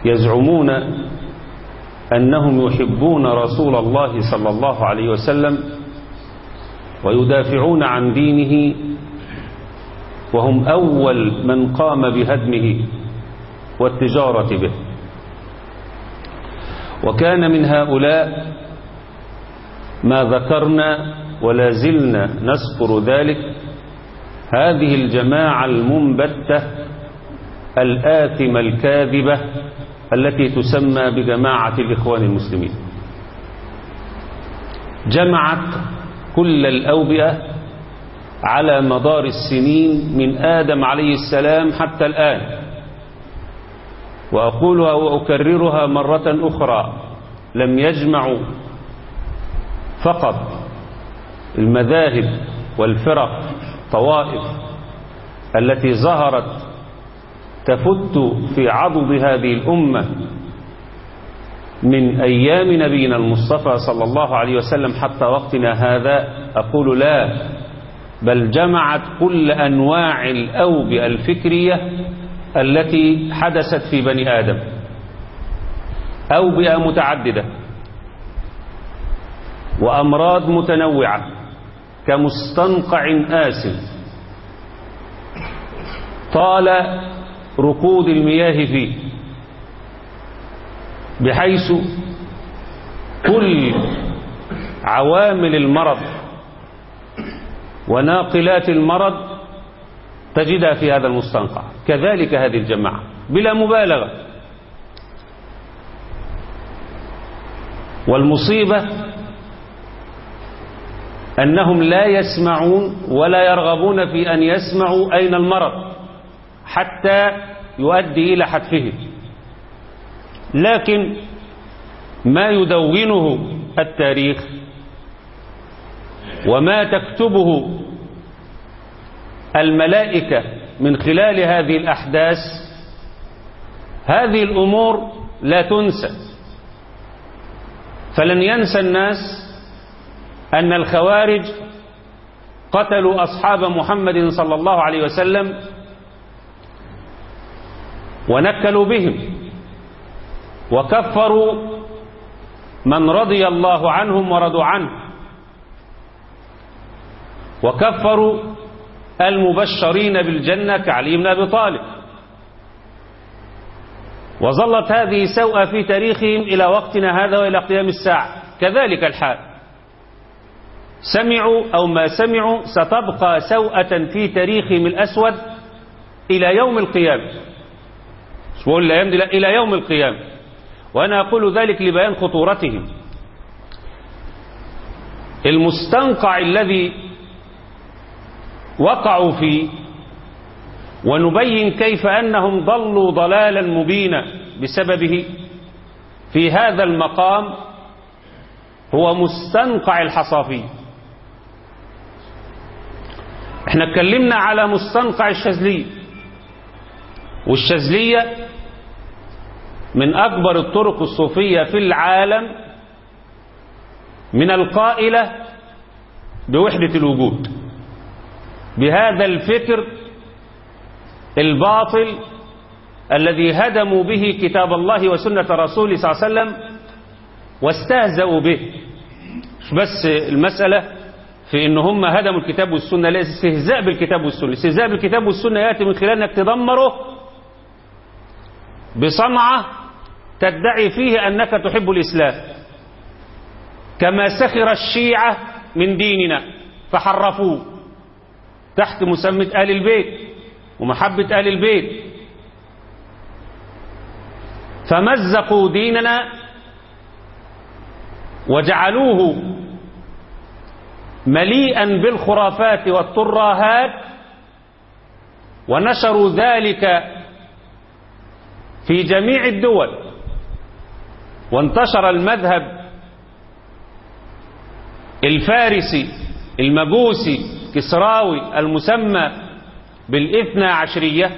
يزعمون أنهم يحبون رسول الله صلى الله عليه وسلم ويدافعون عن دينه وهم أول من قام بهدمه والتجارة به وكان من هؤلاء ما ذكرنا ولا زلنا نذكر ذلك هذه الجماعة المنبتة الآثمة الكاذبة التي تسمى بجماعة الإخوان المسلمين جمعت كل الأوبئة على مدار السنين من آدم عليه السلام حتى الآن وأقولها وأكررها مرة أخرى لم يجمعوا فقط المذاهب والفرق طوائف التي ظهرت تفت في عضد هذه الأمة من أيام نبينا المصطفى صلى الله عليه وسلم حتى وقتنا هذا أقول لا بل جمعت كل أنواع الأوبئة الفكرية التي حدثت في بني آدم أوبئة متعددة وأمراض متنوعة كمستنقع آسف طال ركود المياه فيه بحيث كل عوامل المرض وناقلات المرض تجدها في هذا المستنقع كذلك هذه الجماعة بلا مبالغة والمصيبة أنهم لا يسمعون ولا يرغبون في أن يسمعوا أين المرض حتى يؤدي إلى حتفه لكن ما يدونه التاريخ وما تكتبه الملائكة من خلال هذه الأحداث هذه الأمور لا تنسى فلن ينسى الناس أن الخوارج قتلوا أصحاب محمد صلى الله عليه وسلم ونكلوا بهم وكفروا من رضي الله عنهم ورضوا عنه وكفروا المبشرين بالجنة كعلي بن أبي طالب وظلت هذه سوءة في تاريخهم إلى وقتنا هذا وإلى قيام الساعة كذلك الحال سمعوا أو ما سمعوا ستبقى سوءة في تاريخهم الأسود إلى يوم القيامة مش بقول الأيام دي لا إلى يوم القيامة وأنا أقول ذلك لبيان خطورتهم المستنقع الذي وقعوا فيه ونبين كيف أنهم ضلوا ضلالا مبينا بسببه في هذا المقام هو مستنقع الحصافي احنا اتكلمنا على مستنقع الشاذلية والشاذلية من أكبر الطرق الصوفية في العالم من القائلة بوحدة الوجود بهذا الفكر الباطل الذي هدموا به كتاب الله وسنة رسوله صلى الله عليه وسلم واستهزأوا به مش بس المسألة في ان هم هدموا الكتاب والسنة لا استهزاء بالكتاب والسنة الاستهزاء بالكتاب والسنة يأتي من خلال انك تدمره بصنعة تدعي فيه انك تحب الاسلام كما سخر الشيعة من ديننا فحرفوه تحت مسمى آل البيت ومحبة آل البيت فمزقوا ديننا وجعلوه مليئا بالخرافات والتراهات ونشروا ذلك في جميع الدول وانتشر المذهب الفارسي المجوسي كسراوي المسمى بالاثنى عشرية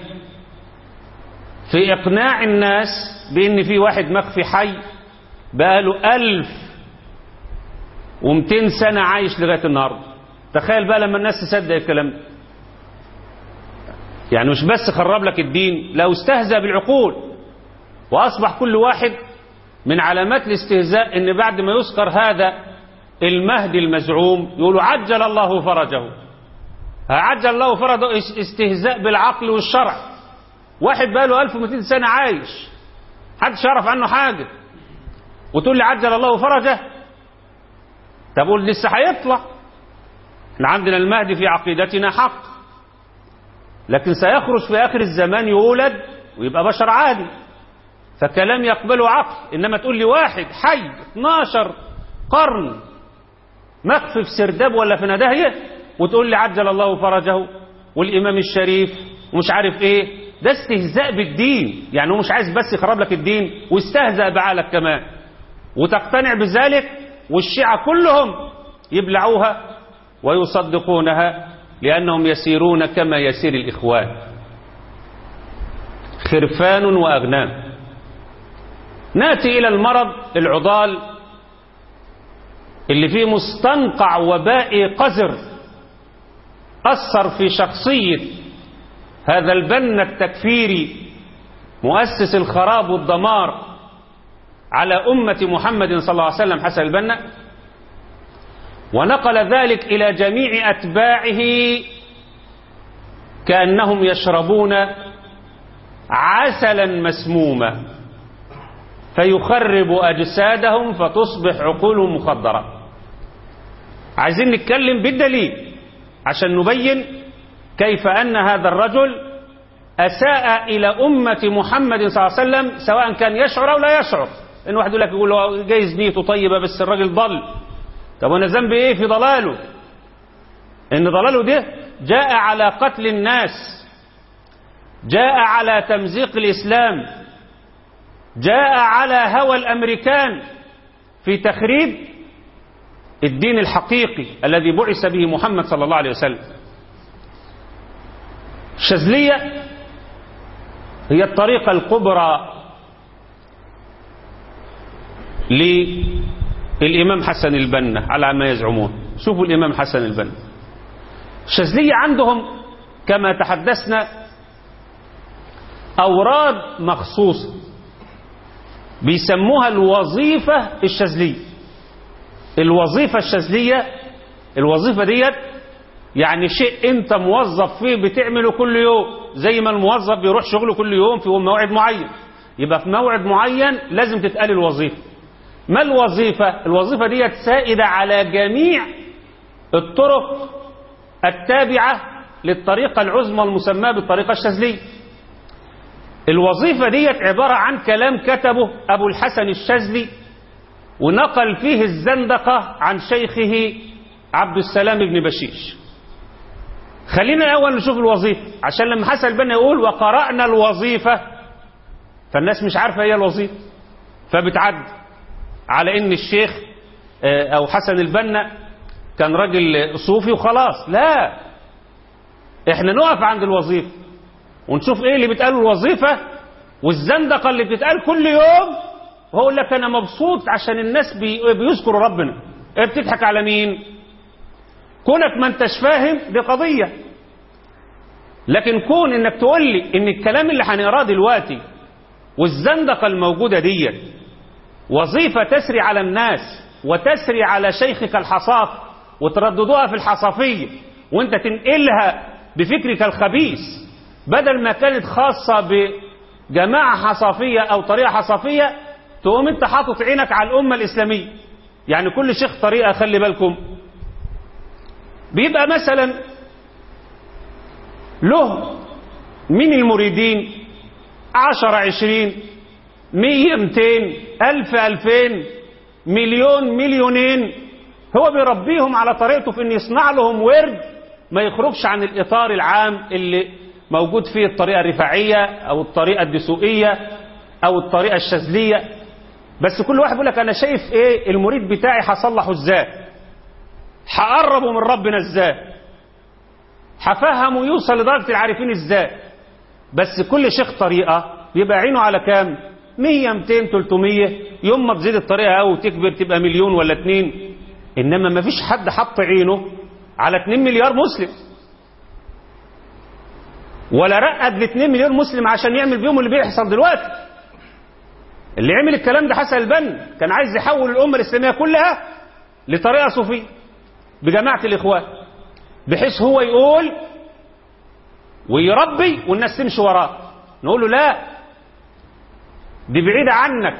في إقناع الناس بأن في واحد مخفي حي بقاله ألف ومتين سنة عايش لغاية النهاردة تخيل بقى لما الناس تصدق الكلام ده يعني مش بس خرب لك الدين لو استهزأ بالعقول وأصبح كل واحد من علامات الاستهزاء ان بعد ما يذكر هذا المهدي المزعوم يقولوا عجل الله فرجه عجل الله فرجه استهزاء بالعقل والشرع واحد بقى له 1200 سنة عايش حدش يعرف عنه حاجة وتقول لي عجل الله فرجه طب قول لسه هيطلع احنا عندنا المهدي في عقيدتنا حق لكن سيخرج في آخر الزمان يولد ويبقى بشر عادي فكلام يقبله عقل إنما تقول لي واحد حي 12 قرن مخفي في سرداب ولا في نداهية وتقول لي عجل الله فرجه والإمام الشريف ومش عارف إيه ده استهزاء بالدين يعني هو مش عايز بس يخرب لك الدين واستهزأ بعقلك كمان وتقتنع بذلك والشيعة كلهم يبلعوها ويصدقونها لأنهم يسيرون كما يسير الإخوان خرفان وأغنام ناتي إلى المرض العضال اللي فيه مستنقع وبائي قذر أثر في شخصية هذا البن التكفيري مؤسس الخراب والدمار على أمة محمد صلى الله عليه وسلم حسن البنا ونقل ذلك إلى جميع أتباعه كأنهم يشربون عسلا مسموما فيخرب أجسادهم فتصبح عقولهم مخدرة عايزين نتكلم بالدليل عشان نبين كيف أن هذا الرجل أساء إلى أمة محمد صلى الله عليه وسلم سواء كان يشعر أو لا يشعر إن واحد يقول لك يقول له جايز نيته طيبة بس الراجل ضل طب وانا ذنبي ايه في ضلاله ان ضلاله ده جاء على قتل الناس جاء على تمزيق الاسلام جاء على هوى الامريكان في تخريب الدين الحقيقي الذي بعث به محمد صلى الله عليه وسلم الشاذلية هي الطريقة الكبرى للإمام حسن البنا على ما يزعمون شوفوا الإمام حسن البنا الشاذلية عندهم كما تحدثنا أوراد مخصوصة بيسموها الوظيفة الشاذلية الوظيفة الشاذلية الوظيفة ديت يعني شيء انت موظف فيه بتعمله كل يوم زي ما الموظف بيروح شغله كل يوم في موعد معين يبقى في موعد معين لازم تتقال الوظيفة ما الوظيفة الوظيفة ديت سائدة على جميع الطرق التابعة للطريقة العظمى المسماة بالطريقة الشاذلية الوظيفة ديت عبارة عن كلام كتبه أبو الحسن الشاذلي ونقل فيه الزندقة عن شيخه عبد السلام بن بشيش خلينا الأول نشوف الوظيفة عشان لما حسن البنا يقول وقرأنا الوظيفة فالناس مش عارفة هي الوظيفة فبتعد على ان الشيخ او حسن البنا كان راجل صوفي وخلاص لا احنا نقف عند الوظيفة ونشوف ايه اللي بيتقال الوظيفة والزندقة اللي بتتقال كل يوم وهو لك انا مبسوط عشان الناس بي بيذكروا ربنا ايه بتضحك على مين كونك ما انتش فاهم دي قضية لكن كون انك تقول لي ان الكلام اللي هنقراه دلوقتي والزندقة الموجودة ديت وظيفة تسري على الناس وتسري على شيخك الحصاف وترددوها في الحصافية وانت تنقلها بفكرك الخبيث بدل ما كانت خاصة بجماعة حصافية أو طريقة حصافية تقوم انت حاطط عينك على الأمة الإسلامية يعني كل شيخ طريقة خلي بالكم بيبقى مثلا له من المريدين عشر عشرين مية ميتين ألف ألفين مليون مليونين هو بيربيهم على طريقته في أن يصنع لهم ورد ما يخرجش عن الإطار العام اللي موجود فيه الطريقة الرفاعية أو الطريقة الدسوقية أو الطريقة الشاذلية بس كل واحد يقول لك أنا شايف إيه المريد بتاعي هصلحه إزاي هقربه من ربنا إزاي هفهمه يوصل لدرجة العارفين إزاي بس كل شيخ طريقة بيبقى عينه على كام 100 200 300 يوم ما تزيد الطريقة أو تكبر تبقى مليون ولا اتنين إنما ما فيش حد حط عينه على 2 مليار مسلم ولا رقد ل 2 مليون مسلم عشان يعمل بيهم اللي بيحصل دلوقتي اللي عمل الكلام ده حسن البنا كان عايز يحول الأمة الإسلامية كلها لطريقة صوفية بجماعة الإخوان بحيث هو يقول ويربي والناس تمشي وراه نقول له لا دي بعيدة عنك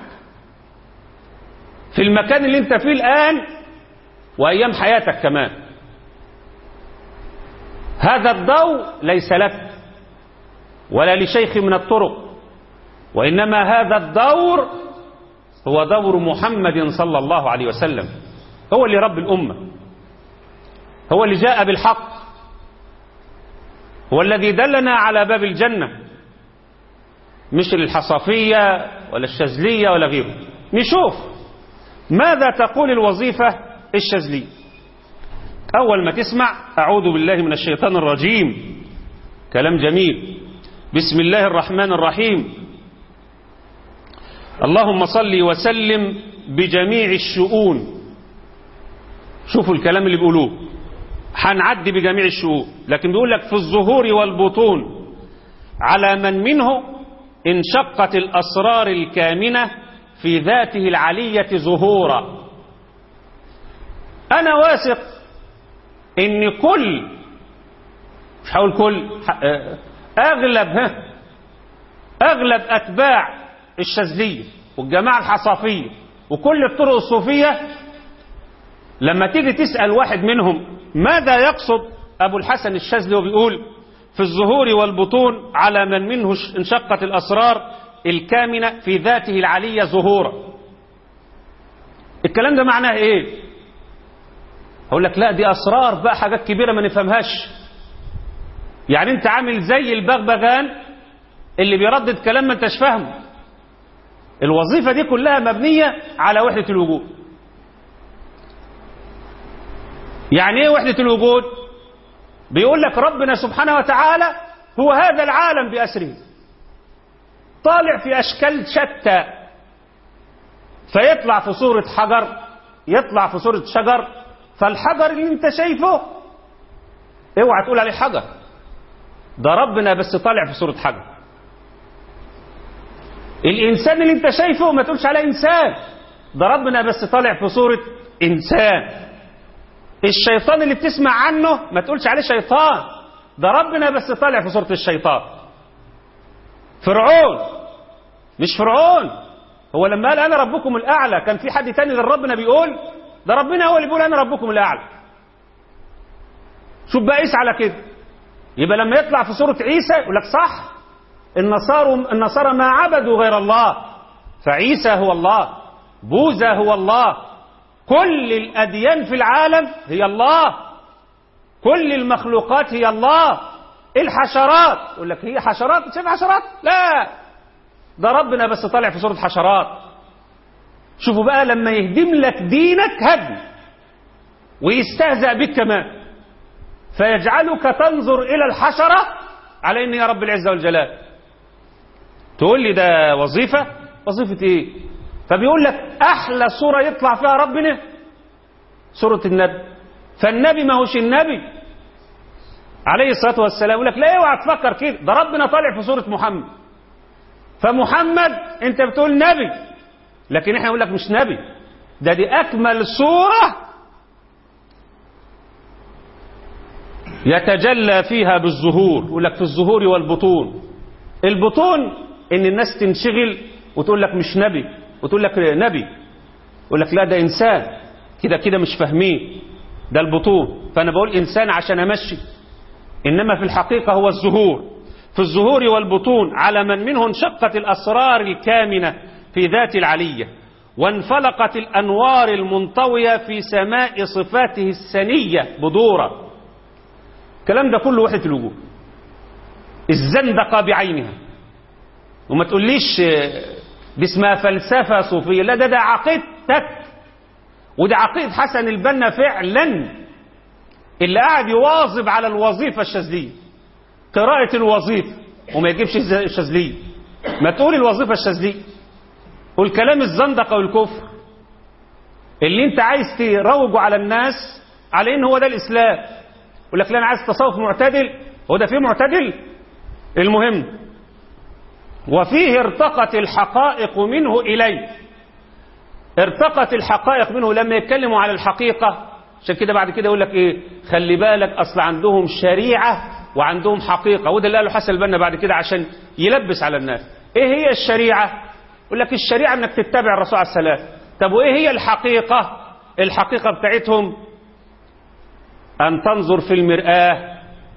في المكان اللي انت فيه الآن وأيام حياتك كمان هذا الضوء ليس لك ولا لشيخ من الطرق وإنما هذا الدور هو دور محمد صلى الله عليه وسلم هو اللي رب الأمة هو اللي جاء بالحق هو الذي دلنا على باب الجنة مش الحصافية ولا الشاذلية ولا غيره نشوف ماذا تقول الوظيفة الشاذلية أول ما تسمع أعوذ بالله من الشيطان الرجيم كلام جميل بسم الله الرحمن الرحيم اللهم صل وسلم بجميع الشؤون شوفوا الكلام اللي بيقولوه هنعدي بجميع الشؤون لكن بيقول لك في الظهور والبطون على من منه انشقت الأسرار الكامنة في ذاته العلية ظهورا أنا واثق إن كل مش هقول كل أغلب ها أغلب أتباع الشاذلية والجماعة الحصافية وكل الطرق الصوفية لما تيجي تسأل واحد منهم ماذا يقصد أبو الحسن الشاذلي وبيقول في الظهور والبطون على من منه انشقت الأسرار الكامنة في ذاته العلية ظهورا الكلام ده معناه ايه هقول لك لا دي أسرار بقى حاجات كبيرة ما نفهمهاش يعني انت عامل زي البغبغان اللي بيردد كلام ما انتش فاهمه الوظيفة دي كلها مبنية على وحدة الوجود يعني ايه وحدة الوجود بيقول لك ربنا سبحانه وتعالى هو هذا العالم بأسره طالع في أشكال شتى فيطلع في صورة حجر يطلع في صورة شجر فالحجر اللي انت شايفه اوعى تقول عليه حجر ده ربنا بس طالع في صورة حجر الإنسان اللي انت شايفه ما تقولش عليه إنسان ده ربنا بس طالع في صورة إنسان الشيطان اللي بتسمع عنه ما تقولش عليه شيطان ده ربنا بس طالع في صورة الشيطان فرعون مش فرعون هو لما قال أنا ربكم الأعلى كان في حد تاني غير ربنا بيقول ده ربنا هو اللي بيقول أنا ربكم الأعلى شوف بقى قيس على كده يبقى لما يطلع في صورة عيسى يقول لك صح النصارى النصارى ما عبدوا غير الله فعيسى هو الله بوذا هو الله كل الأديان في العالم هي الله كل المخلوقات هي الله الحشرات يقول لك هي حشرات شايف حشرات لا ده ربنا بس طالع في صورة حشرات شوفوا بقى لما يهدم لك دينك هدم ويستهزأ بك كمان فيجعلك تنظر إلى الحشرة على إن يا رب العزة والجلال تقول لي ده وظيفة وظيفة إيه فبيقول لك أحلى صورة يطلع فيها ربنا صورة النبي فالنبي ما هوش النبي عليه الصلاة والسلام يقول لك لا اوعى تفكر كده ده ربنا طالع في صورة محمد فمحمد انت بتقول نبي لكن احنا نقول لك مش نبي ده دي أكمل صورة يتجلى فيها بالظهور يقول لك في الظهور والبطون البطون ان الناس تنشغل وتقول لك مش نبي وتقول لك نبي يقول لك لا ده انسان كده كده مش فاهمين ده البطون فانا بقول انسان عشان امشي انما في الحقيقه هو الظهور في الظهور والبطون على من منه انشقت الاسرار الكامنه في ذات العليه وانفلقت الانوار المنطويه في سماء صفاته السنيه بدوره الكلام ده كله وحده الوجود الزندقه بعينها وما تقوليش دي اسمها فلسفة صوفية لا ده ده عقيدتك وده عقيدة حسن البنا فعلا اللي قاعد يواظب على الوظيفة الشاذلية قراءة الوظيفة وما يجيبش الشاذلية ما تقول الوظيفة الشاذلية والكلام الزندقة والكفر اللي انت عايز تروجه على الناس على ان هو ده الاسلام يقول لك لا انا عايز تصوف معتدل هو ده فيه معتدل المهم وفيه ارتقت الحقائق منه إليه ارتقت الحقائق منه لما يتكلموا على الحقيقة عشان كده بعد كده يقول لك ايه خلي بالك اصل عندهم شريعة وعندهم حقيقة وده اللي قاله حسن البنا بعد كده عشان يلبس على الناس ايه هي الشريعة يقول لك الشريعة انك تتبع الرسول عليه السلام طب وايه هي الحقيقة الحقيقة بتاعتهم ان تنظر في المرآة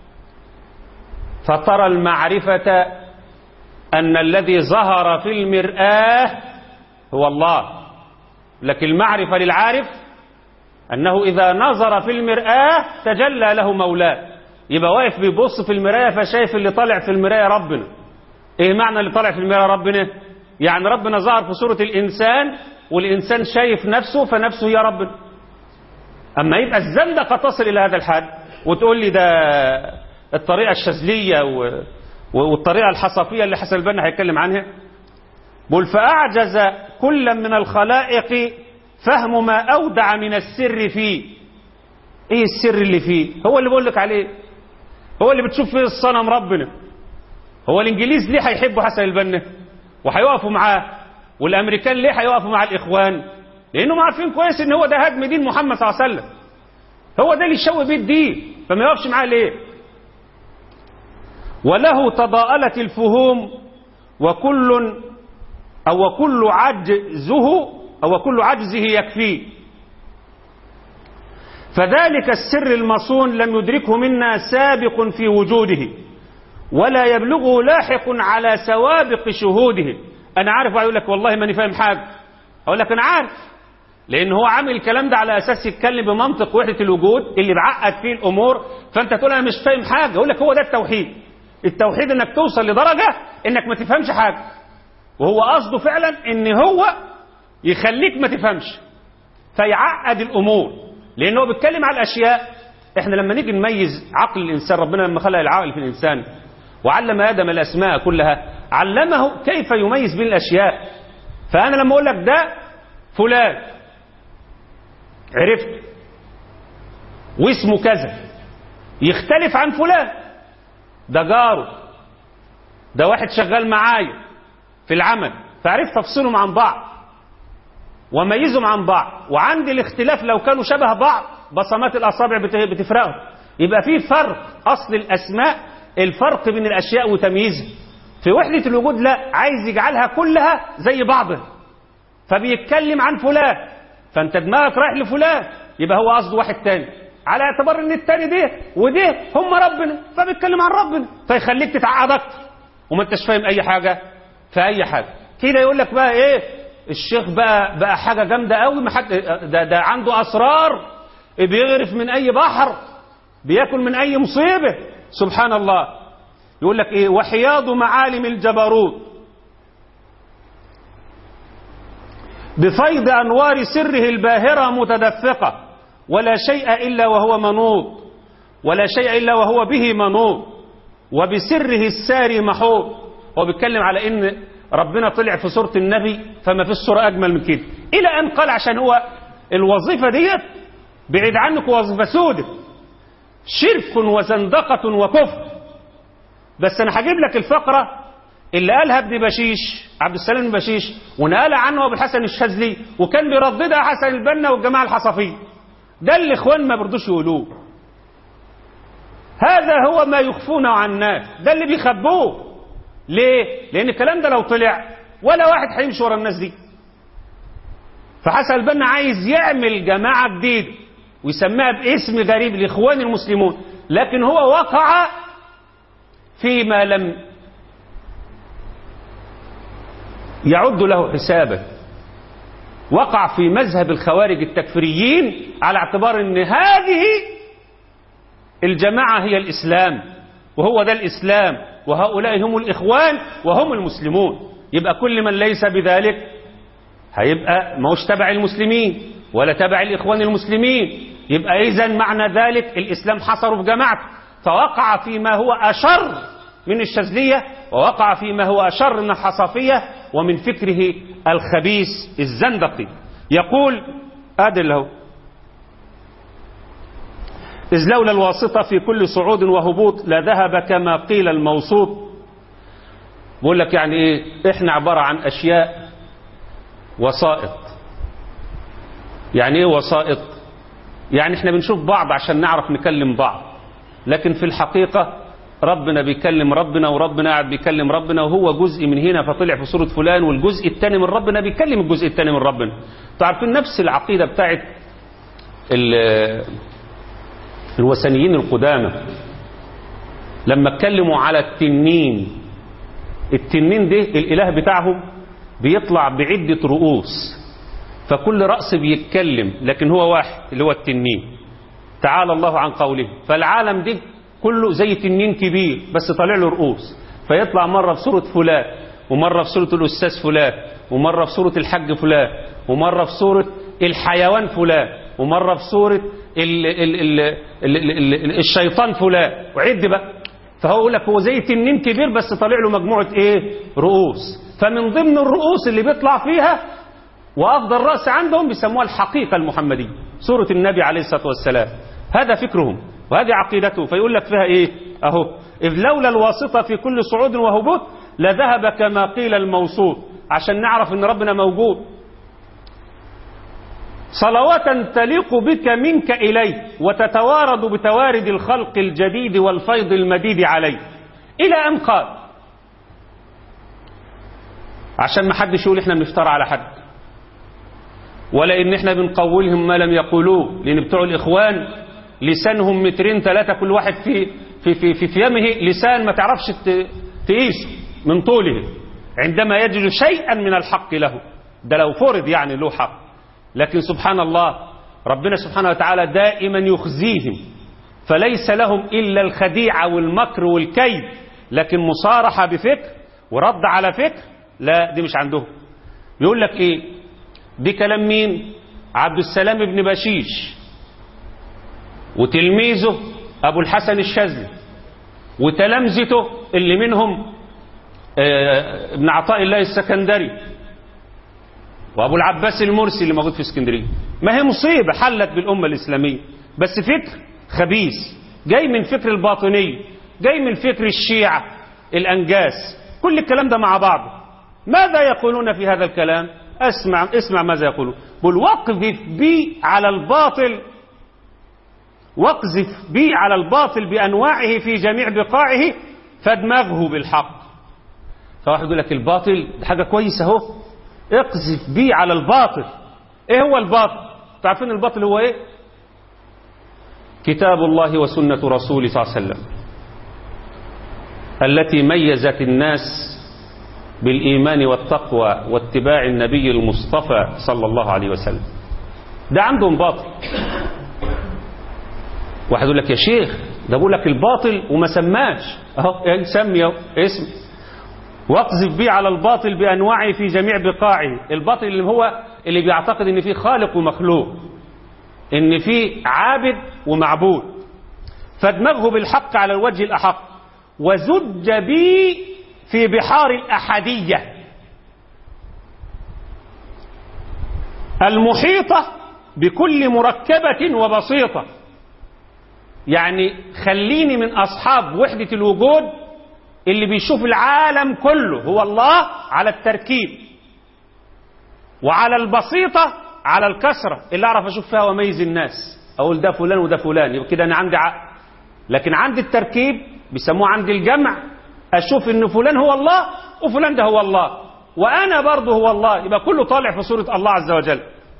فترى المعرفة ان الذي ظهر في المرآة هو الله لكن المعرفة للعارف أنه إذا نظر في المرآة تجلى له مولاه يبقى واقف بيبص في المراية فشايف اللي طالع في المراية ربنا إيه معنى اللي طالع في المراية ربنا يعني ربنا ظهر في صورة الإنسان والإنسان شايف نفسه فنفسه هي ربنا أما يبقى الزندقة تصل إلى هذا الحد وتقول لي ده الطريقة الشاذلية و... والطريقة الحصفية اللي حسن البنا هيتكلم عنها بل فأعجز كل من الخلائق فهم ما أودع من السر فيه إيه السر اللي فيه هو اللي بقول لك عليه هو اللي بتشوف فيه الصنم ربنا هو الإنجليز ليه هيحبوا حسن البنا وهيقفوا معاه والأمريكان ليه هيقفوا مع الإخوان لأنهم عارفين كويس إن هو ده هدم دين محمد صلى الله عليه وسلم هو ده اللي يشوه بيه الدين فما يقفش معاه ليه وله تضاءلت الفهوم وكل أو كل عجزه أو كل عجزه يكفيه فذلك السر المصون لم يدركه منا سابق في وجوده ولا يبلغه لاحق على سوابق شهوده أنا عارف يقول لك والله ماني فاهم حاجة أقول لك أنا عارف لأن هو عامل الكلام ده على أساس يتكلم بمنطق وحدة الوجود اللي بعقد فيه الأمور فأنت تقول أنا مش فاهم حاجة أقول لك هو ده التوحيد التوحيد إنك توصل لدرجة إنك ما تفهمش حاجة وهو قصده فعلا إن هو يخليك ما تفهمش فيعقد الأمور لأنه هو بيتكلم على الأشياء إحنا لما نيجي نميز عقل الإنسان ربنا لما خلق العقل في الإنسان وعلم آدم الأسماء كلها علمه كيف يميز بين الأشياء فأنا لما أقول لك ده فلان عرفت واسمه كذا يختلف عن فلان ده جاره ده واحد شغال معايا في العمل فعرفت أفصلهم عن بعض وميزهم عن بعض وعندي الاختلاف لو كانوا شبه بعض بصمات الأصابع بتفرقهم يبقى في فرق أصل الأسماء الفرق بين الأشياء وتمييزها في وحدة الوجود لا عايز يجعلها كلها زي بعضها فبيتكلم عن فلان فانت دماغك رايح لفلان يبقى هو قصده واحد تاني على اعتبار ان التاني ده وده هم ربنا فبيتكلم عن ربنا فيخليك تتعقد اكتر وما انتش فاهم اي حاجه في اي حاجه كده يقول لك بقى ايه الشيخ بقى بقى حاجه جامده قوي ما حد ده, ده عنده اسرار بيغرف من اي بحر بياكل من اي مصيبه سبحان الله يقول لك ايه وحياض معالم الجبروت بفيض انوار سره الباهره متدفقه ولا شيء الا وهو منوط ولا شيء الا وهو به منوط وبسره الساري محوط هو بيتكلم على ان ربنا طلع في صورة النبي فما في الصورة أجمل من كده إلى أن قال عشان هو الوظيفة ديت بعيد عنك وظيفة سودة شرك وزندقة وكفر بس أنا هجيب لك الفقرة اللي قالها ابن بشيش عبد السلام بن بشيش ونقلها عنه أبو الحسن الشاذلي وكان بيرددها حسن البنا والجماعة الحصفية ده اللي إخوان ما بردوش يقولوه هذا هو ما يخفونه عن الناس ده اللي بيخبوه ليه؟ لأن الكلام ده لو طلع ولا واحد هيمشي ورا الناس دي. فحسن البنا عايز يعمل جماعة جديدة ويسميها باسم غريب الإخوان المسلمون، لكن هو وقع فيما لم يعد له حسابا. وقع في مذهب الخوارج التكفيريين على اعتبار ان هذه الجماعة هي الإسلام وهو ده الإسلام وهؤلاء هم الإخوان وهم المسلمون يبقى كل من ليس بذلك هيبقى ما هوش تبع المسلمين ولا تبع الإخوان المسلمين يبقى إذا معنى ذلك الإسلام حصره في جماعته فوقع فيما هو أشر من الشاذلية ووقع فيما هو أشر من الحصافية ومن فكره الخبيث الزندقي يقول أدل له إذ لولا الواسطة في كل صعود وهبوط لذهب كما قيل الموسوط بقول لك يعني ايه احنا عبارة عن اشياء وسائط يعني ايه وسائط يعني احنا بنشوف بعض عشان نعرف نكلم بعض لكن في الحقيقة ربنا بيكلم ربنا وربنا قاعد بيكلم ربنا وهو جزء من هنا فطلع في صورة فلان والجزء الثاني من ربنا بيكلم الجزء الثاني من ربنا تعرفين نفس العقيدة بتاعت الوثنيين القدامى لما اتكلموا على التنين التنين ده الاله بتاعهم بيطلع بعدة رؤوس فكل رأس بيتكلم لكن هو واحد اللي هو التنين تعالى الله عن قوله فالعالم ده كله زي تنين كبير بس طالع له رؤوس فيطلع مرة في صورة فلان ومرة في صورة الأستاذ فلان ومرة في صورة الحج فلان ومرة في صورة الحيوان فلان ومرة في صورة ال ال ال ال ال ال الشيطان فلان وعد بقى فهو يقول لك هو زي تنين كبير بس طالع له مجموعة ايه رؤوس فمن ضمن الرؤوس اللي بيطلع فيها وأفضل رأس عندهم بيسموها الحقيقة المحمدية سورة النبي عليه الصلاة والسلام هذا فكرهم وهذه عقيدته فيقول لك فيها ايه اهو إذ لولا الواسطة في كل صعود وهبوط لذهب كما قيل الموصول عشان نعرف ان ربنا موجود صلوات تليق بك منك إليه وتتوارد بتوارد الخلق الجديد والفيض المديد عليه إلى أن قال عشان ما حدش يقول احنا بنفترى على حد ولا ان احنا بنقولهم ما لم يقولوه لان بتوع الاخوان لسانهم مترين ثلاثة كل واحد في في في في فيمه لسان ما تعرفش تقيسه من طوله عندما يجد شيئا من الحق له ده لو فرض يعني له حق لكن سبحان الله ربنا سبحانه وتعالى دائما يخزيهم فليس لهم إلا الخديعة والمكر والكيد لكن مصارحة بفكر ورد على فكر لا دي مش عندهم بيقول لك ايه دي كلام مين عبد السلام بن بشيش وتلميذه ابو الحسن الشاذلي وتلامذته اللي منهم اه ابن عطاء الله السكندري وابو العباس المرسي اللي موجود في اسكندريه ما هي مصيبه حلت بالامه الاسلاميه بس فكر خبيث جاي من فكر الباطنيه جاي من فكر الشيعه الانجاس كل الكلام ده مع بعض ماذا يقولون في هذا الكلام اسمع اسمع ماذا يقولون قل وقذف بي على الباطل واقذف بي على الباطل بانواعه في جميع بقاعه فادمغه بالحق فواحد يقول لك الباطل حاجه كويسه اهو اقذف بي على الباطل ايه هو الباطل تعرفين الباطل هو ايه كتاب الله وسنة رسوله صلى الله عليه وسلم التي ميزت الناس بالإيمان والتقوى واتباع النبي المصطفى صلى الله عليه وسلم ده عندهم باطل واحد يقول لك يا شيخ ده بقول لك الباطل وما سماش اهو سمي اسم واقذف بيه على الباطل بانواعه في جميع بقاعه الباطل اللي هو اللي بيعتقد ان في خالق ومخلوق ان في عابد ومعبود فادمغه بالحق على الوجه الاحق وزج بي في بحار الاحديه المحيطه بكل مركبه وبسيطه يعني خليني من اصحاب وحده الوجود اللي بيشوف العالم كله هو الله على التركيب وعلى البسيطة على الكسرة اللي أعرف أشوف فيها وأميز الناس أقول ده فلان وده فلان يبقى كده أنا عندي عقل لكن عندي التركيب بيسموه عندي الجمع أشوف إن فلان هو الله وفلان ده هو الله وأنا برضه هو الله يبقى كله طالع في صورة الله عز وجل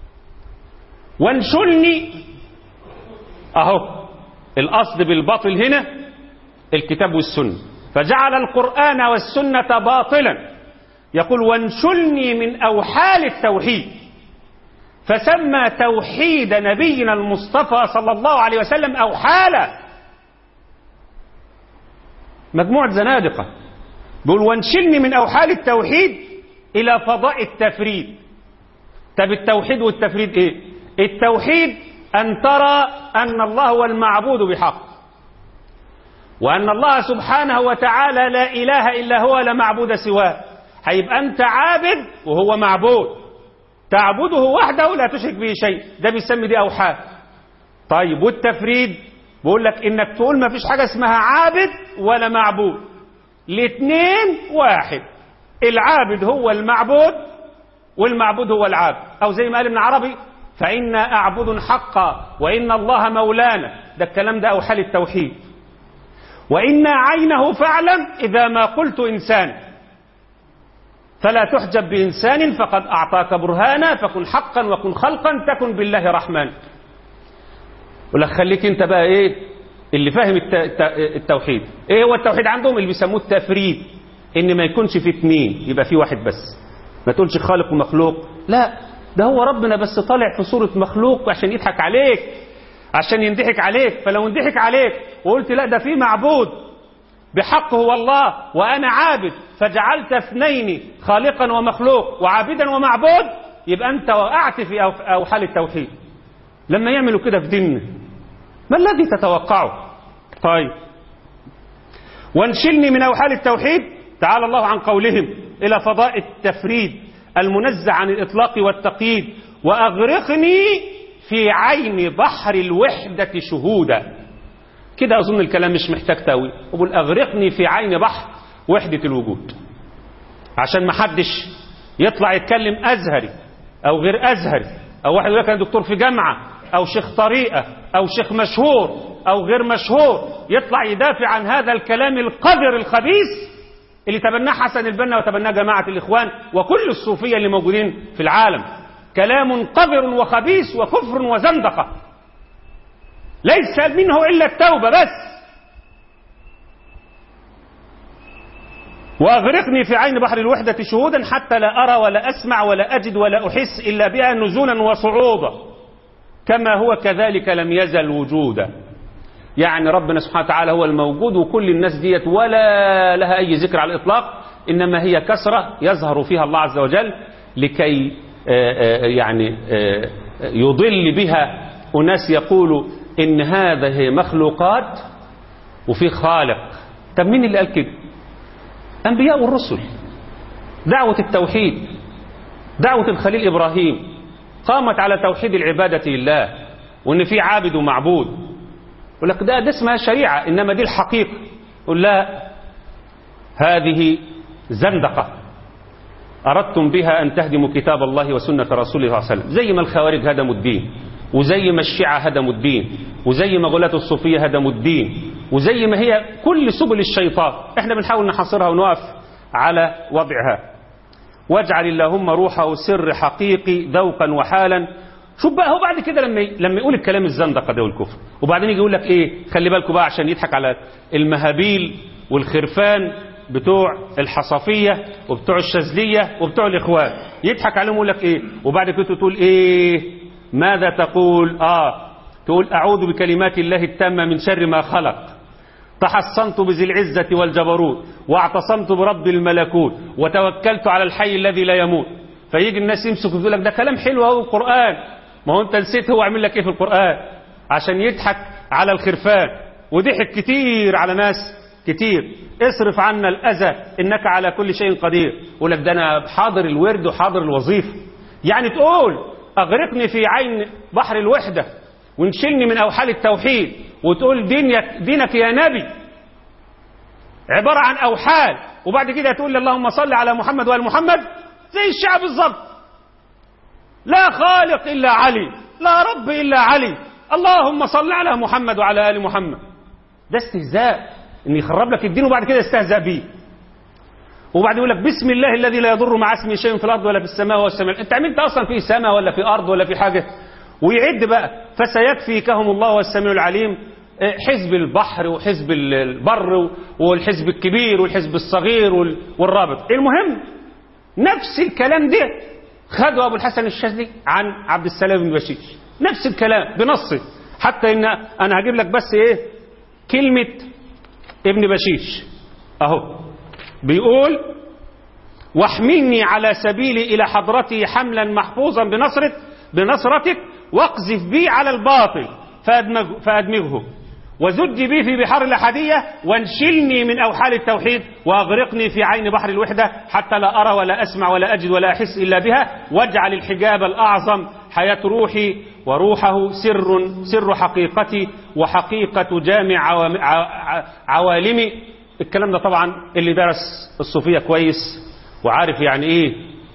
وانشلني أهو الأصل بالباطل هنا الكتاب والسنة فجعل القرآن والسنة باطلا يقول وانشلني من أوحال التوحيد فسمى توحيد نبينا المصطفى صلى الله عليه وسلم أوحالا مجموعة زنادقة بيقول وانشلني من أوحال التوحيد إلى فضاء التفريد طب التوحيد والتفريد إيه التوحيد أن ترى أن الله هو المعبود بحق وأن الله سبحانه وتعالى لا إله إلا هو لا معبود سواه هيبقى أنت عابد وهو معبود تعبده وحده لا تشرك به شيء ده بيسمي دي أوحاد طيب والتفريد بيقول لك إنك تقول ما فيش حاجة اسمها عابد ولا معبود الاثنين واحد العابد هو المعبود والمعبود هو العابد أو زي ما قال ابن عربي فإنا أعبد حقا وإن الله مولانا ده الكلام ده أو حال التوحيد وإن عينه فاعلم إذا ما قلت إنسان فلا تحجب بإنسان فقد أعطاك برهانا فكن حقا وكن خلقا تكن بالله رحمن ولا خليك انت بقى ايه اللي فاهم التوحيد ايه هو التوحيد عندهم اللي بيسموه التفريد ان ما يكونش في اثنين يبقى في واحد بس ما تقولش خالق ومخلوق لا ده هو ربنا بس طالع في صورة مخلوق عشان يضحك عليك عشان ينضحك عليك فلو انضحك عليك وقلت لا ده في معبود بحق هو الله وأنا عابد فجعلت اثنين خالقا ومخلوق وعابدا ومعبود يبقى أنت وقعت في أوحال التوحيد لما يعملوا كده في ديننا ما الذي تتوقعه طيب وانشلني من أوحال التوحيد تعالى الله عن قولهم إلى فضاء التفريد المنزع عن الإطلاق والتقييد وأغرقني في عين بحر الوحدة شهودا كده أظن الكلام مش محتاج تاويل وبقول أغرقني في عين بحر وحدة الوجود عشان ما حدش يطلع يتكلم أزهري أو غير أزهري أو واحد يقول لك أنا دكتور في جامعة أو شيخ طريقة أو شيخ مشهور أو غير مشهور يطلع يدافع عن هذا الكلام القذر الخبيث اللي تبناه حسن البنا وتبناه جماعة الإخوان وكل الصوفية اللي موجودين في العالم كلام قذر وخبيث وكفر وزندقة ليس منه إلا التوبة بس وأغرقني في عين بحر الوحدة شهودا حتى لا أرى ولا أسمع ولا أجد ولا أحس إلا بها نزولا وصعودا كما هو كذلك لم يزل وجودا يعني ربنا سبحانه وتعالى هو الموجود وكل الناس ديت ولا لها أي ذكر على الإطلاق إنما هي كسرة يظهر فيها الله عز وجل لكي يعني يضل بها أناس يقولوا إن هذه مخلوقات وفي خالق طب مين اللي قال كده أنبياء والرسل دعوة التوحيد دعوة الخليل إبراهيم قامت على توحيد العبادة لله وإن في عابد ومعبود يقول لك ده, ده اسمها شريعة إنما دي الحقيقة يقول لا هذه زندقة أردتم بها أن تهدموا كتاب الله وسنة رسوله صلى الله عليه وسلم زي ما الخوارج هدموا الدين وزي ما الشيعة هدموا الدين وزي ما غلاة الصوفية هدموا الدين وزي ما هي كل سبل الشيطان احنا بنحاول نحصرها ونقف على وضعها واجعل اللهم روحه سر حقيقي ذوقا وحالا شوف بقى هو بعد كده لما لما يقول الكلام الزندقه ده والكفر وبعدين يجي يقول لك ايه خلي بالكم بقى عشان يضحك على المهابيل والخرفان بتوع الحصفيه وبتوع الشاذليه وبتوع الاخوان يضحك عليهم يقول لك ايه وبعد كده تقول ايه ماذا تقول اه تقول اعوذ بكلمات الله التامه من شر ما خلق تحصنت بذي العزة والجبروت واعتصمت برب الملكوت وتوكلت على الحي الذي لا يموت فيجي الناس يمسكوا يقول لك ده كلام حلو اهو القرآن ما هو انت نسيت هو عامل لك ايه في القرآن عشان يضحك على الخرفان وضحك كتير على ناس كتير اصرف عنا الأذى إنك على كل شيء قدير يقول لك ده أنا حاضر الورد وحاضر الوظيفة يعني تقول أغرقني في عين بحر الوحدة ونشلني من أوحال التوحيد وتقول دينك, دينك يا نبي عبارة عن أوحال وبعد كده تقول لي اللهم صل على محمد وآل محمد زي الشعب بالظبط لا خالق إلا علي لا رب إلا علي اللهم صل على محمد وعلى آل محمد ده استهزاء ان يخرب لك الدين وبعد كده يستهزأ بيه وبعد يقول لك بسم الله الذي لا يضر مع اسمه شيء في الارض ولا في السماء والسماء انت عملت اصلا في سماء ولا في ارض ولا في حاجه ويعد بقى فسيكفيكهم الله والسميع العليم حزب البحر وحزب البر والحزب الكبير والحزب الصغير والرابط المهم نفس الكلام ده خده ابو الحسن الشاذلي عن عبد السلام بن بشير نفس الكلام بنصه حتى ان انا هجيب لك بس ايه كلمه ابن بشيش اهو بيقول واحملني على سبيلي الى حضرتي حملا محفوظا بنصرك بنصرتك واقذف بي على الباطل فأدمغ فأدمغه وزج بي في بحار الأحدية وانشلني من أوحال التوحيد وأغرقني في عين بحر الوحدة حتى لا أرى ولا أسمع ولا أجد ولا أحس إلا بها واجعل الحجاب الأعظم حياة روحي وروحه سر سر حقيقتي وحقيقة جامع عوالمي الكلام ده طبعا اللي درس الصوفية كويس وعارف يعني ايه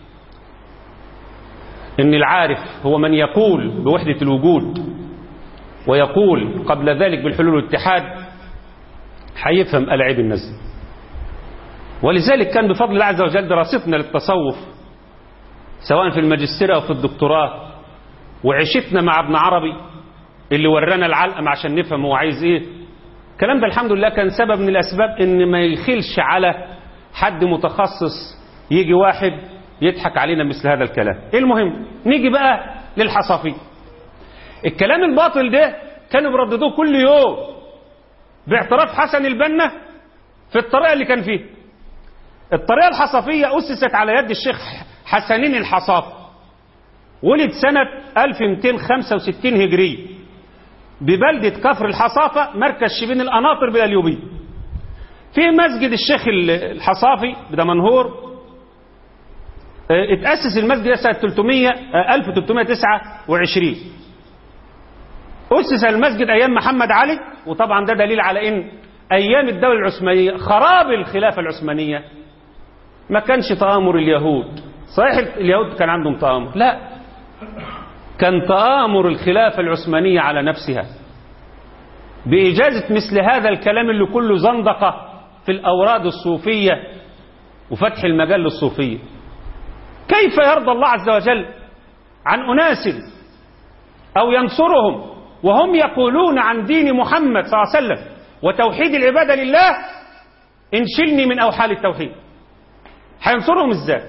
ان العارف هو من يقول بوحدة الوجود ويقول قبل ذلك بالحلول والاتحاد هيفهم ألعاب الناس دي. ولذلك كان بفضل الله عز وجل دراستنا للتصوف سواء في الماجستير أو في الدكتوراه وعشتنا مع ابن عربي اللي ورانا العلقم عشان نفهم هو عايز ايه الكلام ده الحمد لله كان سبب من الأسباب ان ما يخلش على حد متخصص يجي واحد يضحك علينا مثل هذا الكلام المهم نيجي بقى للحصافي الكلام الباطل ده كانوا بيرددوه كل يوم باعتراف حسن البنا في الطريقة اللي كان فيها الطريقة الحصافية أسست على يد الشيخ حسنين الحصاف ولد سنة 1265 هجري ببلدة كفر الحصافة مركز شبين القناطر بالأليوبية في مسجد الشيخ الحصافي بدمنهور اتأسس المسجد ده سنة 300 1329 أسس المسجد أيام محمد علي وطبعا ده دليل على إن أيام الدولة العثمانية خراب الخلافة العثمانية ما كانش تآمر اليهود صحيح اليهود كان عندهم تآمر لا كان تآمر الخلافة العثمانية على نفسها بإجازة مثل هذا الكلام اللي كله زندقة في الأوراد الصوفية وفتح المجال للصوفية كيف يرضى الله عز وجل عن أناس أو ينصرهم وهم يقولون عن دين محمد صلى الله عليه وسلم وتوحيد العبادة لله انشلني من أوحال التوحيد هينصرهم ازاي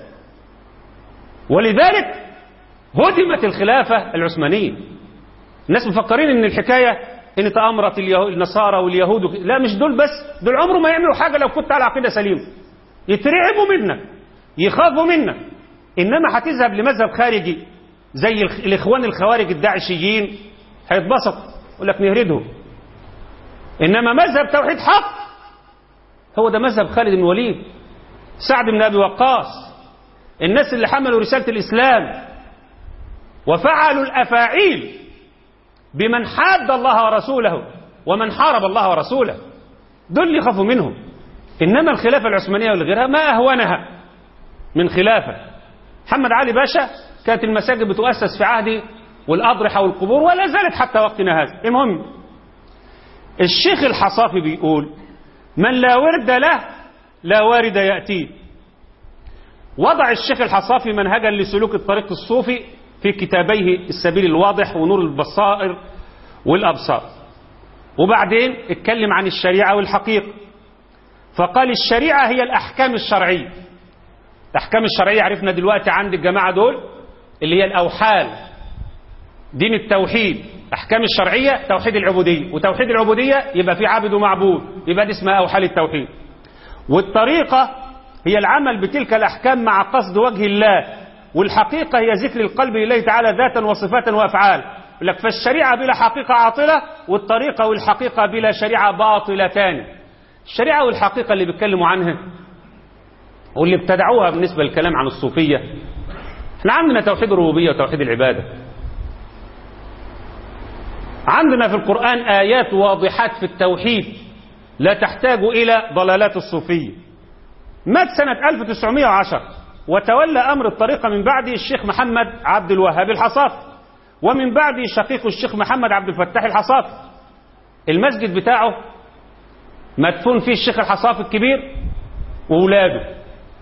ولذلك هدمت الخلافة العثمانية الناس مفكرين ان الحكاية ان تأمرت النصارى واليهود لا مش دول بس دول عمره ما يعملوا حاجة لو كنت على عقيدة سليمة يترعبوا منك يخافوا منك انما هتذهب لمذهب خارجي زي الاخوان الخوارج الداعشيين هيتبسط يقول لك نهردهم انما مذهب توحيد حق هو ده مذهب خالد بن الوليد سعد بن ابي وقاص الناس اللي حملوا رساله الاسلام وفعلوا الافاعيل بمن حاد الله ورسوله ومن حارب الله ورسوله دول اللي يخافوا منهم انما الخلافه العثمانيه والغيرها ما اهونها من خلافه محمد علي باشا كانت المساجد بتؤسس في عهده والأضرحة والقبور ولا زالت حتى وقتنا هذا المهم الشيخ الحصافي بيقول من لا ورد له لا وارد يأتيه وضع الشيخ الحصافي منهجا لسلوك الطريق الصوفي في كتابيه السبيل الواضح ونور البصائر والأبصار وبعدين اتكلم عن الشريعة والحقيقة فقال الشريعة هي الأحكام الشرعية الأحكام الشرعية عرفنا دلوقتي عند الجماعة دول اللي هي الأوحال دين التوحيد أحكام الشرعية توحيد العبودية وتوحيد العبودية يبقى في عابد ومعبود يبقى دي اسمها أوحال التوحيد والطريقة هي العمل بتلك الأحكام مع قصد وجه الله والحقيقة هي ذكر القلب لله تعالى ذاتا وصفاتا وأفعال لك فالشريعة بلا حقيقة عاطلة والطريقة والحقيقة بلا شريعة باطلتان الشريعة والحقيقة اللي بيتكلموا عنها واللي ابتدعوها بالنسبة للكلام عن الصوفية احنا عندنا توحيد الربوبية وتوحيد العبادة عندنا في القرآن آيات واضحات في التوحيد لا تحتاج إلى ضلالات الصوفية مات سنة 1910 وتولى أمر الطريقة من بعده الشيخ محمد عبد الوهاب الحصاف ومن بعده شقيق الشيخ محمد عبد الفتاح الحصاف المسجد بتاعه مدفون فيه الشيخ الحصاف الكبير وولاده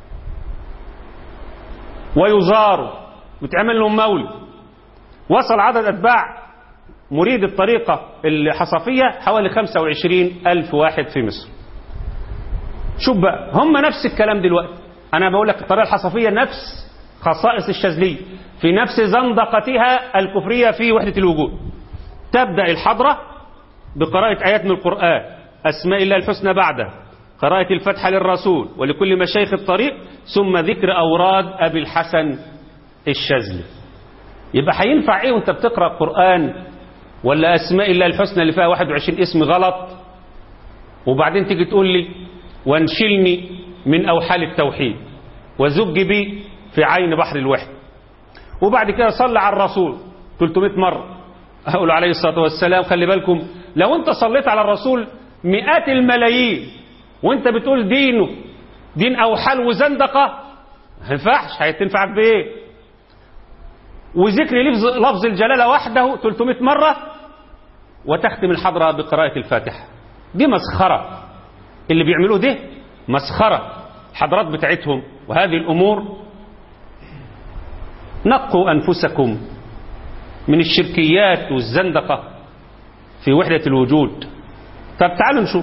ويزاروا وتعمل لهم مولد وصل عدد أتباع مريد الطريقة الحصفية حوالي 25 ألف واحد في مصر شوف بقى هم نفس الكلام دلوقتي أنا بقول لك الطريقة الحصفية نفس خصائص الشاذلية في نفس زندقتها الكفرية في وحدة الوجود تبدأ الحضرة بقراءة آيات من القرآن أسماء الله الحسنى بعدها قراءة الفتحة للرسول ولكل مشايخ الطريق ثم ذكر أوراد أبي الحسن الشاذلي يبقى هينفع ايه وانت بتقرأ قرآن ولا أسماء الله الحسنى اللي فيها 21 اسم غلط وبعدين تيجي تقول لي وانشلني من أوحال التوحيد وزج بي في عين بحر الوحدة وبعد كده صلى على الرسول 300 مرة أقول عليه الصلاة والسلام خلي بالكم لو أنت صليت على الرسول مئات الملايين وأنت بتقول دينه دين أوحال وزندقة ما ينفعش هتنفعك بايه وذكر لفظ, لفظ الجلاله وحده 300 مره وتختم الحضره بقراءه الفاتحه دي مسخره اللي بيعملوه ده مسخره الحضرات بتاعتهم وهذه الامور نقوا انفسكم من الشركيات والزندقه في وحده الوجود طب تعالوا نشوف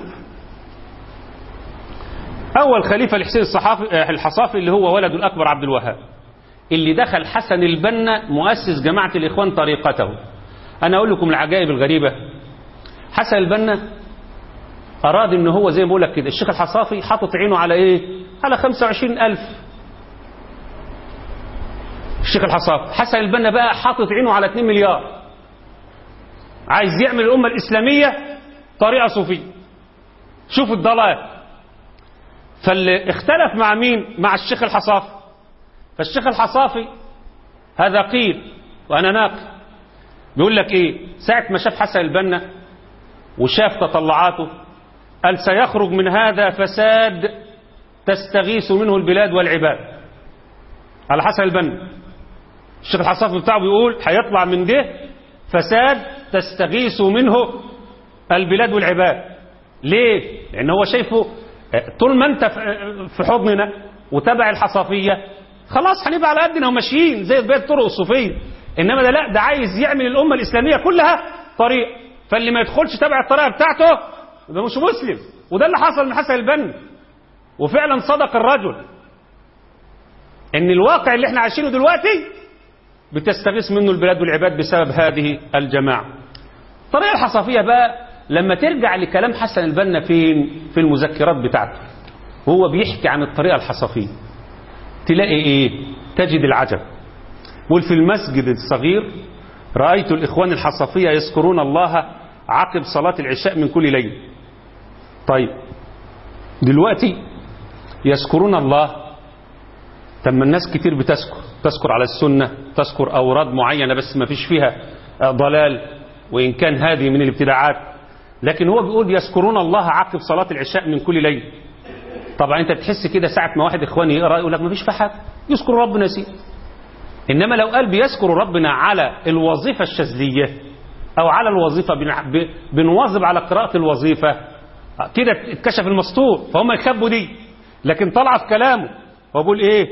أول خليفة الحسين الصحافي الحصافي اللي هو ولده الأكبر عبد الوهاب اللي دخل حسن البنا مؤسس جماعة الإخوان طريقته أنا أقول لكم العجائب الغريبة حسن البنا أراد إن هو زي ما بقول لك كده الشيخ الحصافي حاطط عينه على إيه؟ على 25 ألف الشيخ الحصافي حسن البنا بقى حاطط عينه على 2 مليار عايز يعمل الأمة الإسلامية طريقة صوفية شوفوا الضلال فاللي اختلف مع مين مع الشيخ الحصافي فالشيخ الحصافي هذا قيل وانا ناقل بيقول لك ايه ساعة ما شاف حسن البنا وشاف تطلعاته قال سيخرج من هذا فساد تستغيث منه البلاد والعباد على حسن البنا الشيخ الحصافي بتاعه بيقول هيطلع من ده فساد تستغيث منه البلاد والعباد ليه لان هو شايفه طول ما انت في حضننا وتبع الحصافية خلاص هنبقى على قدنا وماشيين زي بقية الطرق الصوفية انما ده لا ده عايز يعمل الامة الاسلامية كلها طريق فاللي ما يدخلش تبع الطريقة بتاعته ده مش مسلم وده اللي حصل من حسن البنا وفعلا صدق الرجل ان الواقع اللي احنا عايشينه دلوقتي بتستغيث منه البلاد والعباد بسبب هذه الجماعة الطريقة الحصافية بقى لما ترجع لكلام حسن البنا فين في المذكرات بتاعته هو بيحكي عن الطريقة الحصافية تلاقي ايه تجد العجب قول في المسجد الصغير رأيت الإخوان الحصافية يذكرون الله عقب صلاة العشاء من كل ليل طيب دلوقتي يذكرون الله تم الناس كتير بتذكر تذكر على السنة تذكر أوراد معينة بس ما فيش فيها ضلال وإن كان هذه من الابتداعات لكن هو بيقول يذكرون الله عقب صلاة العشاء من كل ليل طبعا انت تحس كده ساعة ما واحد اخواني يقرأ يقول لك ما فيش في حاجة يذكر ربنا يا سيدي انما لو قال بيذكر ربنا على الوظيفة الشاذلية او على الوظيفة بنواظب على قراءة الوظيفة كده اتكشف المسطور فهم يخبوا دي لكن طلع في كلامه هو بيقول ايه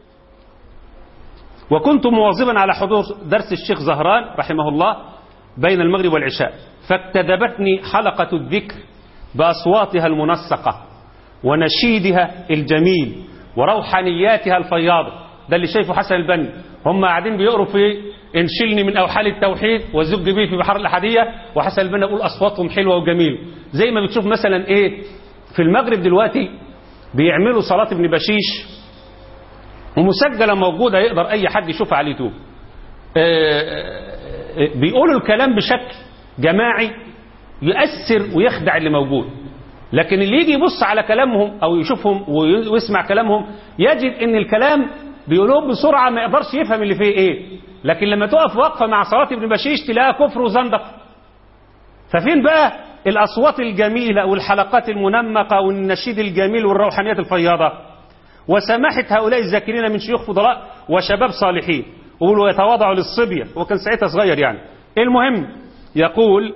وكنت مواظبا على حضور درس الشيخ زهران رحمه الله بين المغرب والعشاء فاكتدبتني حلقة الذكر بأصواتها المنسقة ونشيدها الجميل وروحانياتها الفياضة ده اللي شايفه حسن البنا هم قاعدين بيقروا في انشلني من أوحال التوحيد وزج بيه في بحر الأحدية وحسن البنا يقول أصواتهم حلوة وجميلة زي ما بتشوف مثلا إيه في المغرب دلوقتي بيعملوا صلاة ابن بشيش ومسجلة موجودة يقدر أي حد يشوفها على اليوتيوب بيقولوا الكلام بشكل جماعي يؤثر ويخدع اللي موجود لكن اللي يجي يبص على كلامهم او يشوفهم ويسمع كلامهم يجد ان الكلام بيقولوه بسرعة ما يقدرش يفهم اللي فيه ايه لكن لما تقف وقفة مع صلاة ابن بشيش تلاقيها كفر وزندق ففين بقى الاصوات الجميلة والحلقات المنمقة والنشيد الجميل والروحانيات الفياضة وسماحة هؤلاء الذاكرين من شيوخ فضلاء وشباب صالحين وقولوا يتواضعوا للصبية هو كان ساعتها صغير يعني المهم يقول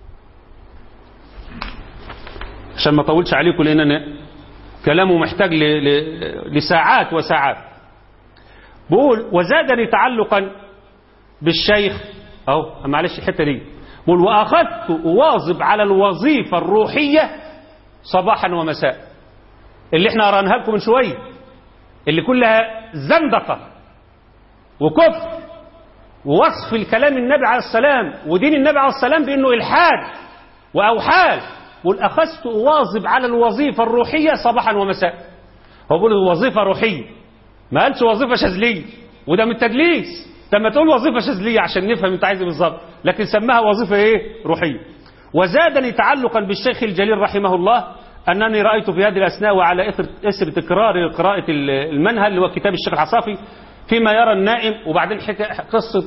عشان ما اطولش عليكم لان انا كلامه محتاج ل... ل... لساعات وساعات بقول وزادني تعلقا بالشيخ اهو معلش الحته دي بقول واخذت اواظب على الوظيفه الروحيه صباحا ومساء اللي احنا قراناها لكم من شويه اللي كلها زندقه وكفر ووصف الكلام النبي عليه السلام ودين النبي عليه السلام بانه الحاد واوحاد بقول اخذت اواظب على الوظيفه الروحيه صباحا ومساء هو بيقول وظيفه روحيه ما قالش وظيفه شاذليه وده من التدليس لما تقول وظيفه شاذليه عشان نفهم انت عايز ايه بالظبط لكن سماها وظيفه ايه روحيه وزادني تعلقا بالشيخ الجليل رحمه الله انني رايت في هذه الاثناء وعلى اثر اثر تكرار قراءه المنهل اللي هو كتاب الشيخ العصافي فيما يرى النائم وبعدين قصه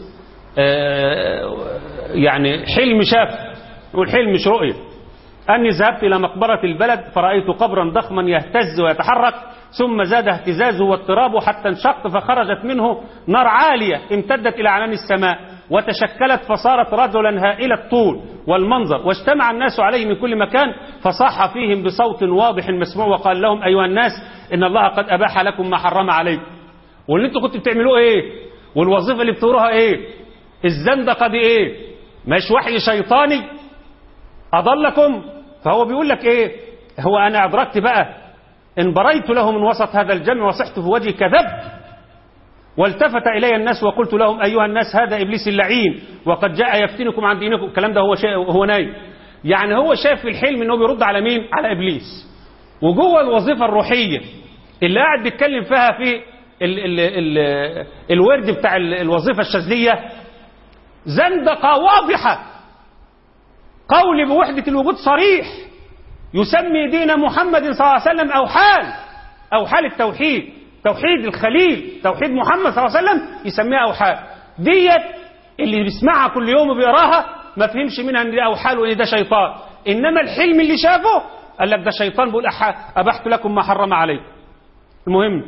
يعني حلم شاف والحلم مش رؤيه أني ذهبت إلى مقبرة البلد فرأيت قبرا ضخما يهتز ويتحرك ثم زاد اهتزازه واضطرابه حتى انشق فخرجت منه نار عالية امتدت إلى عنان السماء وتشكلت فصارت رجلا هائل الطول والمنظر واجتمع الناس عليه من كل مكان فصاح فيهم بصوت واضح مسموع وقال لهم أيها الناس إن الله قد أباح لكم ما حرم عليكم واللي انتوا كنتوا بتعملوه ايه والوظيفة اللي بتوروها ايه الزندقة دي ايه مش وحي شيطاني أضلكم فهو بيقول لك ايه هو أنا أدركت بقى إن بريت له من وسط هذا الجمع وصحت في وجهي كذبت والتفت إلي الناس وقلت لهم أيها الناس هذا إبليس اللعين وقد جاء يفتنكم عن دينكم الكلام ده هو شيء هو نايم يعني هو شاف في الحلم إنه بيرد على مين على إبليس وجوه الوظيفة الروحية اللي قاعد بيتكلم فيها في ال ال ال الورد بتاع الوظيفة الشاذلية زندقة واضحة قول بوحدة الوجود صريح يسمي دين محمد صلى الله عليه وسلم أوحال أوحال التوحيد توحيد الخليل توحيد محمد صلى الله عليه وسلم يسميها أوحال ديت اللي بيسمعها كل يوم وبيقراها ما فهمش منها ان دي أوحال وان ده شيطان إنما الحلم اللي شافه قال لك ده شيطان بيقول أبحت لكم ما حرم عليكم المهم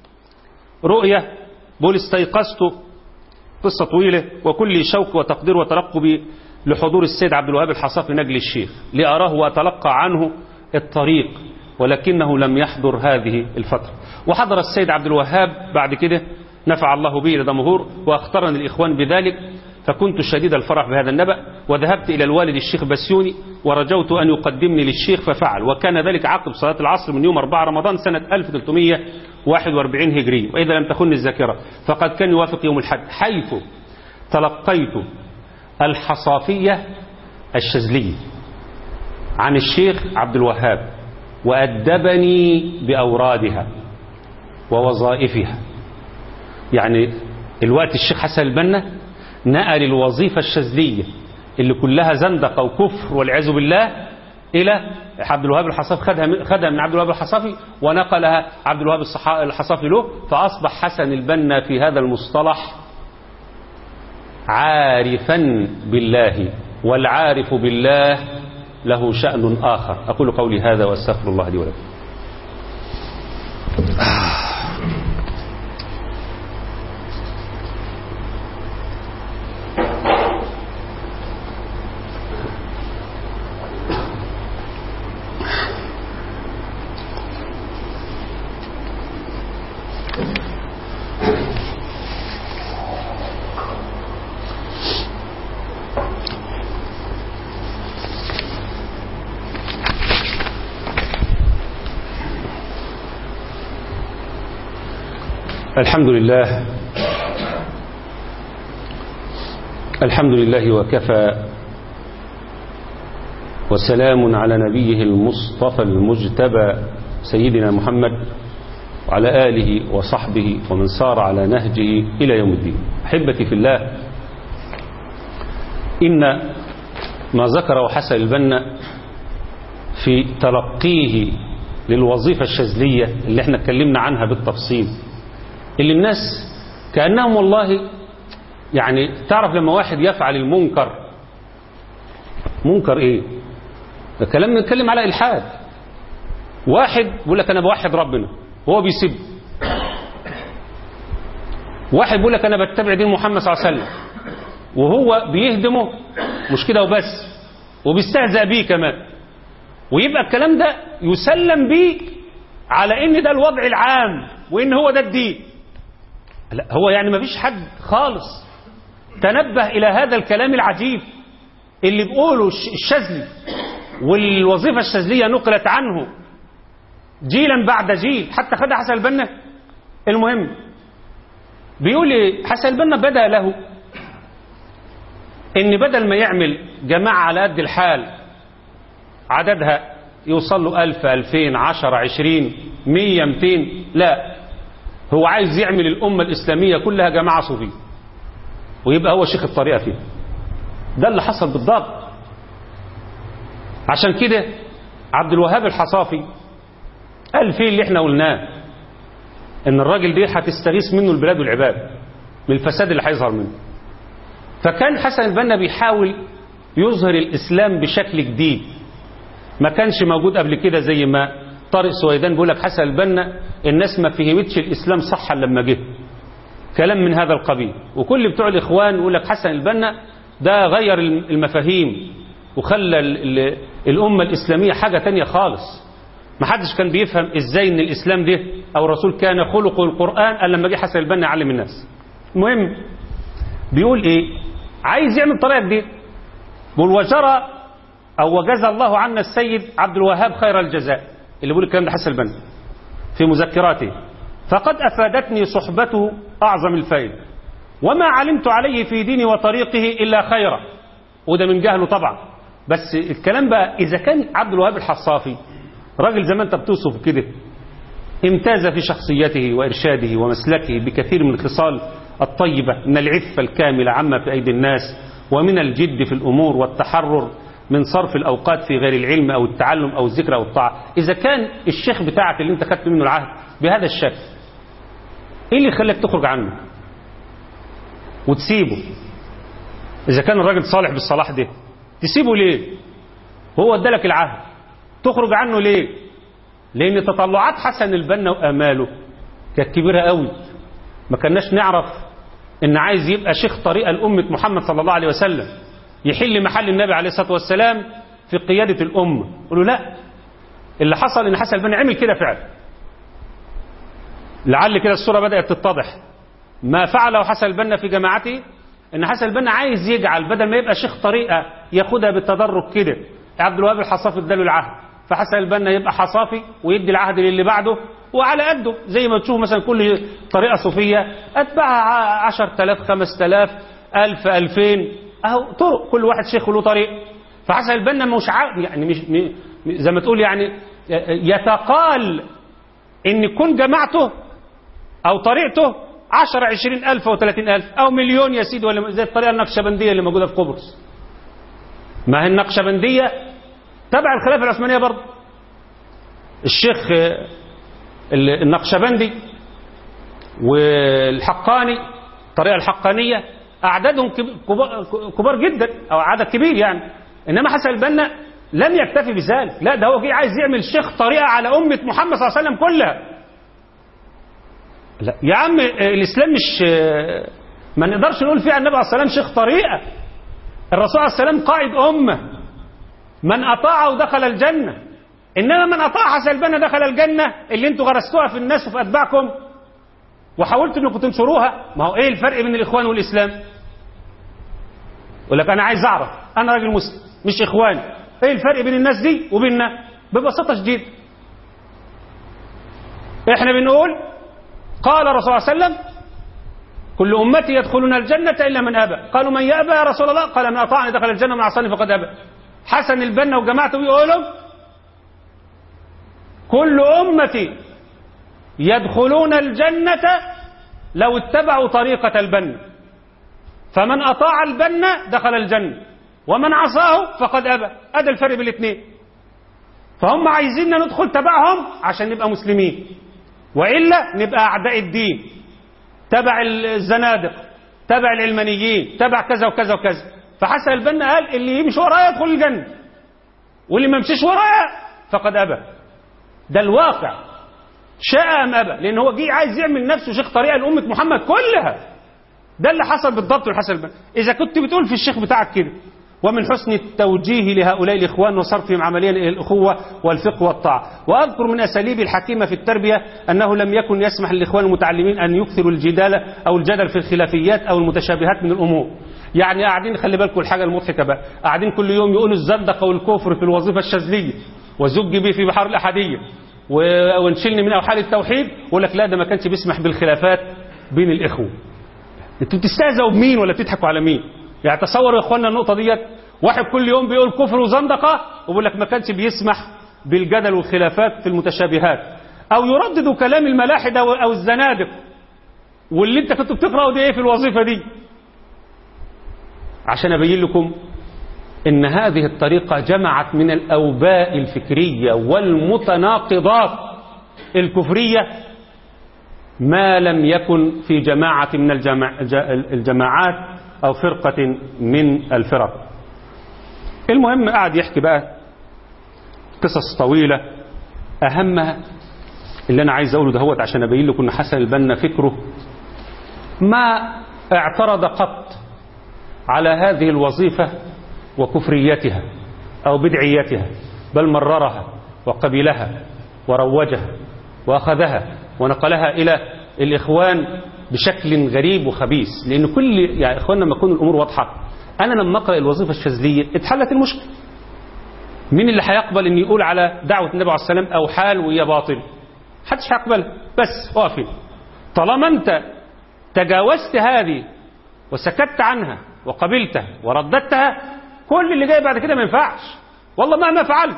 رؤية بقول استيقظت قصة طويلة وكل شوق وتقدير وترقب لحضور السيد عبد الوهاب الحصافي نجل الشيخ لأراه وأتلقى عنه الطريق ولكنه لم يحضر هذه الفترة وحضر السيد عبد الوهاب بعد كده نفع الله به لدمهور واختارني الإخوان بذلك فكنت شديد الفرح بهذا النبأ وذهبت إلى الوالد الشيخ بسيوني ورجوت أن يقدمني للشيخ ففعل وكان ذلك عقب صلاة العصر من يوم 4 رمضان سنة 1341 هجري وإذا لم تخن الذاكرة فقد كان يوافق يوم الحد حيث تلقيت الحصافية الشاذلية عن الشيخ عبد الوهاب وأدبني بأورادها ووظائفها يعني الوقت الشيخ حسن البنا نقل الوظيفة الشاذلية اللي كلها زندقة وكفر والعياذ بالله إلى عبد الوهاب الحصافي خدها خدها من عبد الوهاب الحصافي ونقلها عبد الوهاب الحصافي له فأصبح حسن البنا في هذا المصطلح عارفا بالله والعارف بالله له شأن آخر أقول قولي هذا وأستغفر الله لي ولكم الحمد لله الحمد لله وكفى وسلام على نبيه المصطفى المجتبى سيدنا محمد وعلى آله وصحبه ومن سار على نهجه إلى يوم الدين أحبتي في الله إن ما ذكره حسن البنا في تلقيه للوظيفة الشاذلية اللي احنا اتكلمنا عنها بالتفصيل اللي الناس كأنهم والله يعني تعرف لما واحد يفعل المنكر منكر ايه ده كلام نتكلم على الحاد واحد بيقول لك انا بوحد ربنا وهو بيسب واحد بيقول لك انا بتبع دين محمد صلى الله عليه وسلم وهو بيهدمه مش كده وبس وبيستهزأ بيه كمان ويبقى الكلام ده يسلم بيه على ان ده الوضع العام وان هو ده الدين لا هو يعني ما فيش حد خالص تنبه إلى هذا الكلام العجيب اللي بيقوله الشاذلي والوظيفة الشاذلية نقلت عنه جيلا بعد جيل حتى خدها حسن البنا المهم بيقول لي حسن البنا بدأ له ان بدل ما يعمل جماعة على قد الحال عددها يوصل له ألف ألفين عشر عشرين مية ميتين لا هو عايز يعمل الأمة الإسلامية كلها جماعة صوفية ويبقى هو شيخ الطريقة فيها ده اللي حصل بالضبط عشان كده عبد الوهاب الحصافي قال فيه اللي احنا قلناه ان الراجل دي هتستغيث منه البلاد والعباد من الفساد اللي هيظهر منه فكان حسن البنا بيحاول يظهر الإسلام بشكل جديد ما كانش موجود قبل كده زي ما طارق سويدان بيقول لك حسن البنا الناس ما فهمتش الإسلام صح لما جه كلام من هذا القبيل وكل بتوع الإخوان يقول لك حسن البنا ده غير المفاهيم وخلى ال ال الأمة الإسلامية حاجة تانية خالص ما حدش كان بيفهم ازاي ان الإسلام ده أو الرسول كان خلق القرآن قال لما جه حسن البنا يعلم الناس المهم بيقول ايه عايز يعمل طريقة جديدة بيقول وجرى أو وجزى الله عنا السيد عبد الوهاب خير الجزاء اللي بيقول الكلام ده حسن البنا في مذكراته فقد أفادتني صحبته أعظم الفائدة وما علمت عليه في ديني وطريقه إلا خيرا وده من جهله طبعا بس الكلام بقى إذا كان عبد الوهاب الحصافي راجل زي ما أنت بتوصف كده امتاز في شخصيته وإرشاده ومسلكه بكثير من الخصال الطيبة من العفة الكاملة عما في أيدي الناس ومن الجد في الأمور والتحرر من صرف الأوقات في غير العلم أو التعلم أو الذكر أو الطاعة إذا كان الشيخ بتاعك اللي أنت خدت منه العهد بهذا الشكل إيه اللي يخليك تخرج عنه وتسيبه إذا كان الراجل صالح بالصلاح ده تسيبه ليه هو ادالك العهد تخرج عنه ليه لأن تطلعات حسن البنا وآماله كانت كبيرة قوي ما كناش نعرف إن عايز يبقى شيخ طريقة لأمة محمد صلى الله عليه وسلم يحل محل النبي عليه الصلاة والسلام في قيادة الأمة قالوا لا اللي حصل إن حسن البنا عمل كده فعلا لعل كده الصورة بدأت تتضح ما فعله حسن البنا في جماعته ان حسن البنا عايز يجعل بدل ما يبقى شيخ طريقة ياخدها بالتدرج كده عبد الوهاب الحصافي اداله العهد فحسن البنا يبقى حصافي ويدي العهد للي بعده وعلى قده زي ما تشوف مثلا كل طريقة صوفية اتبعها 10000 5000 1000 2000 اهو طرق كل واحد شيخ له طريق فحسن البنا مش عا... يعني مش زي ما تقول يعني يتقال ان يكون جماعته او طريقته 10 20 ألف أو 30 ألف أو مليون يا سيدي ولا زي الطريقة النقشبندية اللي موجودة في قبرص ما هي النقشبندية تبع الخلافة العثمانية برضه الشيخ النقشبندي والحقاني الطريقة الحقانية أعدادهم كبار جدا أو عدد كبير يعني إنما حسن البنا لم يكتفي بذلك لا ده هو جه عايز يعمل شيخ طريقة على أمة محمد صلى الله عليه وسلم كلها لا يا عم الإسلام مش ما نقدرش نقول فيه عن النبي عليه الصلاة والسلام شيخ طريقة الرسول عليه السلام قائد أمة من أطاعه دخل الجنة إنما من أطاع حسن البنا دخل الجنة اللي انتوا غرستوها في الناس وفي أتباعكم وحاولتوا انكم تنشروها ما هو ايه الفرق بين الإخوان والإسلام يقول لك أنا عايز أعرف أنا راجل مسلم مش إخوان ايه الفرق بين الناس دي وبيننا ببساطة شديدة احنا بنقول قال الرسول صلى الله عليه وسلم كل أمتي يدخلون الجنة إلا من أبى قالوا من يأبى يا رسول الله قال من أطاعني دخل الجنة من عصاني فقد أبى حسن البنا وجماعته بيقولوا كل أمتي يدخلون الجنة لو اتبعوا طريقة البنا فمن أطاع البنا دخل الجنة ومن عصاه فقد أبى هذا الفرق بين الاثنين فهم عايزيننا ندخل تبعهم عشان نبقى مسلمين وإلا نبقى أعداء الدين تبع الزنادق تبع العلمانيين تبع كذا وكذا وكذا فحسن البنا قال اللي يمشي ورايا يدخل الجنة واللي ما يمشيش ورايا فقد أبى ده الواقع شاء أم أبى لأن هو جه عايز يعمل نفسه شيخ طريقة لأمة محمد كلها ده اللي حصل بالضبط لحسن البنا إذا كنت بتقول في الشيخ بتاعك كده ومن حسن التوجيه لهؤلاء الإخوان وصرفهم عمليا إلى الأخوة والفقه والطاعة وأذكر من أساليب الحكيمة في التربية أنه لم يكن يسمح للإخوان المتعلمين أن يكثروا الجدال أو الجدل في الخلافيات أو المتشابهات من الأمور يعني قاعدين خلي بالكم الحاجة المضحكة بقى قاعدين كل يوم يقولوا الزندقة والكفر في الوظيفة الشاذلية وزج بي في بحار الأحدية ونشلني من أوحال التوحيد ويقول لك لا ده ما كانش بيسمح بالخلافات بين الإخوة انتوا بتستهزئوا بمين ولا بتضحكوا على مين يعني تصوروا يا اخوانا النقطة ديت واحد كل يوم بيقول كفر وزندقة وبيقول لك ما كانش بيسمح بالجدل والخلافات في المتشابهات او يرددوا كلام الملاحدة او الزنادق واللي انت كنت بتقرأه دي ايه في الوظيفة دي عشان ابين لكم ان هذه الطريقة جمعت من الاوباء الفكرية والمتناقضات الكفرية ما لم يكن في جماعة من الجماع الجماعات أو فرقة من الفرق المهم قاعد يحكي بقى قصص طويلة أهمها اللي أنا عايز أقوله دهوت عشان أبين لكم أن حسن البنا فكره ما اعترض قط على هذه الوظيفة وكفريتها أو بدعيتها بل مررها وقبلها وروجها وأخذها ونقلها إلى الإخوان بشكل غريب وخبيث لأن كل يعني إخواننا لما تكون الأمور واضحة أنا لما أقرأ الوظيفة الشاذلية اتحلت المشكلة مين اللي هيقبل أن يقول على دعوة النبي عليه السلام أو حال وهي باطل محدش هيقبلها بس اقفي طالما أنت تجاوزت هذه وسكت عنها وقبلتها ورددتها كل اللي جاي بعد كده ما ينفعش والله مهما فعلت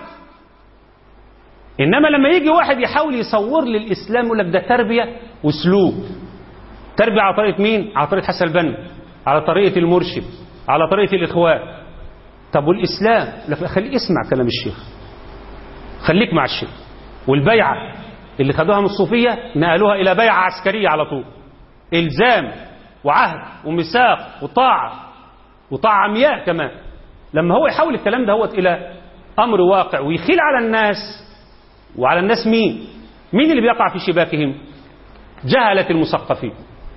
إنما لما يجي واحد يحاول يصور لي الإسلام يقول لك ده تربية وسلوك تربية على طريقة مين؟ على طريقة حسن البنا على طريقة المرشد على طريقة الإخوان طب والإسلام لا خليك اسمع كلام الشيخ خليك مع الشيخ والبيعة اللي خدوها من الصوفية نقلوها إلى بيعة عسكرية على طول إلزام وعهد وميثاق وطاعة وطاعة عمياء كمان لما هو يحول الكلام ده هو إلى أمر واقع ويخيل على الناس وعلى الناس مين مين اللي بيقع في شباكهم جهلة المثقفين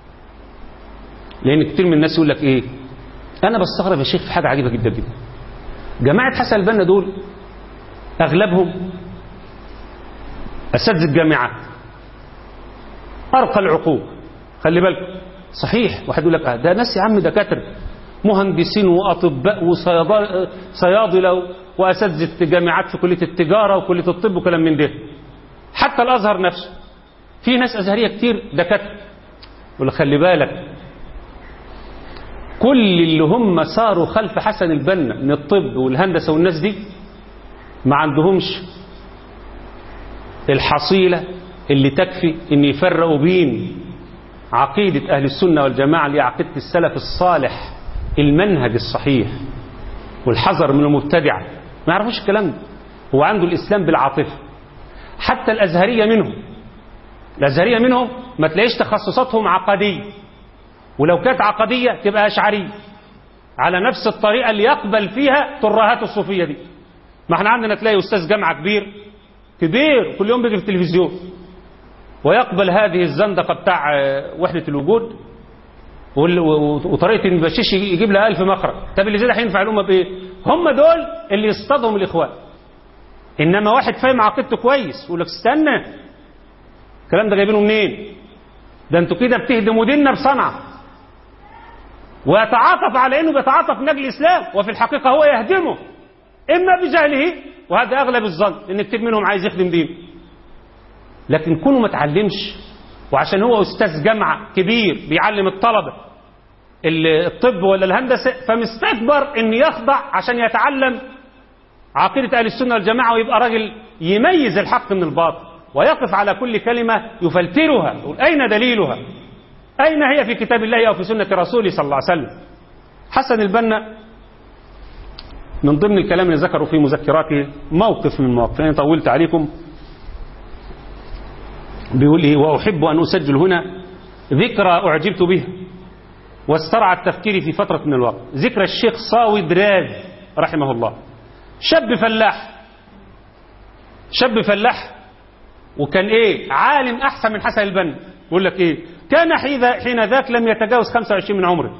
لأن كتير من الناس يقول لك إيه أنا بستغرب يا شيخ في حاجة عجيبة جدا جدا جماعة حسن البنا دول أغلبهم أساتذة الجامعات أرقى العقول خلي بالك صحيح واحد يقول لك آه ده ناس يا عم دكاترة مهندسين وأطباء وصيادلة وأساتذة جامعات في كلية التجارة وكلية الطب وكلام من ده حتى الأزهر نفسه في ناس أزهرية كتير دكاترة يقول خلي بالك كل اللي هم صاروا خلف حسن البنا من الطب والهندسة والناس دي ما عندهمش الحصيلة اللي تكفي ان يفرقوا بين عقيدة أهل السنة والجماعة اللي عقيدة السلف الصالح المنهج الصحيح والحذر من المبتدعة ما يعرفوش الكلام ده هو عنده الإسلام بالعاطفة حتى الأزهرية منهم الأزهرية منهم ما تلاقيش تخصصاتهم عقدية ولو كانت عقدية تبقى أشعرية على نفس الطريقة اللي يقبل فيها ترهات الصوفية دي ما احنا عندنا تلاقي أستاذ جامعة كبير كبير كل يوم بيجي في التلفزيون ويقبل هذه الزندقة بتاع وحدة الوجود وطريقة ان بشيش يجيب لها ألف مخرج طب اللي زي ده هينفع الأمة بإيه هم دول اللي يصطادهم الإخوان إنما واحد فاهم عقيدته كويس يقول لك استنى الكلام ده جايبينه منين ده انتوا كده بتهدموا ديننا بصنعة ويتعاطف على انه بيتعاطف من اجل الاسلام وفي الحقيقه هو يهدمه اما بجهله وهذا اغلب الظن ان كتير منهم عايز يخدم دينه لكن كونه ما اتعلمش وعشان هو استاذ جامعه كبير بيعلم الطلبه الطب ولا الهندسه فمستكبر ان يخضع عشان يتعلم عقيده اهل السنه والجماعه ويبقى راجل يميز الحق من الباطل ويقف على كل كلمه يفلترها يقول اين دليلها اين هي في كتاب الله او في سنه رسوله صلى الله عليه وسلم حسن البنا من ضمن الكلام اللي ذكروا في مذكراته موقف من المواقف انا طولت عليكم بيقول ايه واحب ان اسجل هنا ذكرى اعجبت بها واسترعى التفكير في فتره من الوقت ذكرى الشيخ صاوي دراز رحمه الله شاب فلاح شاب فلاح وكان ايه عالم احسن من حسن البنا يقول لك ايه كان حين ذاك لم يتجاوز 25 من عمره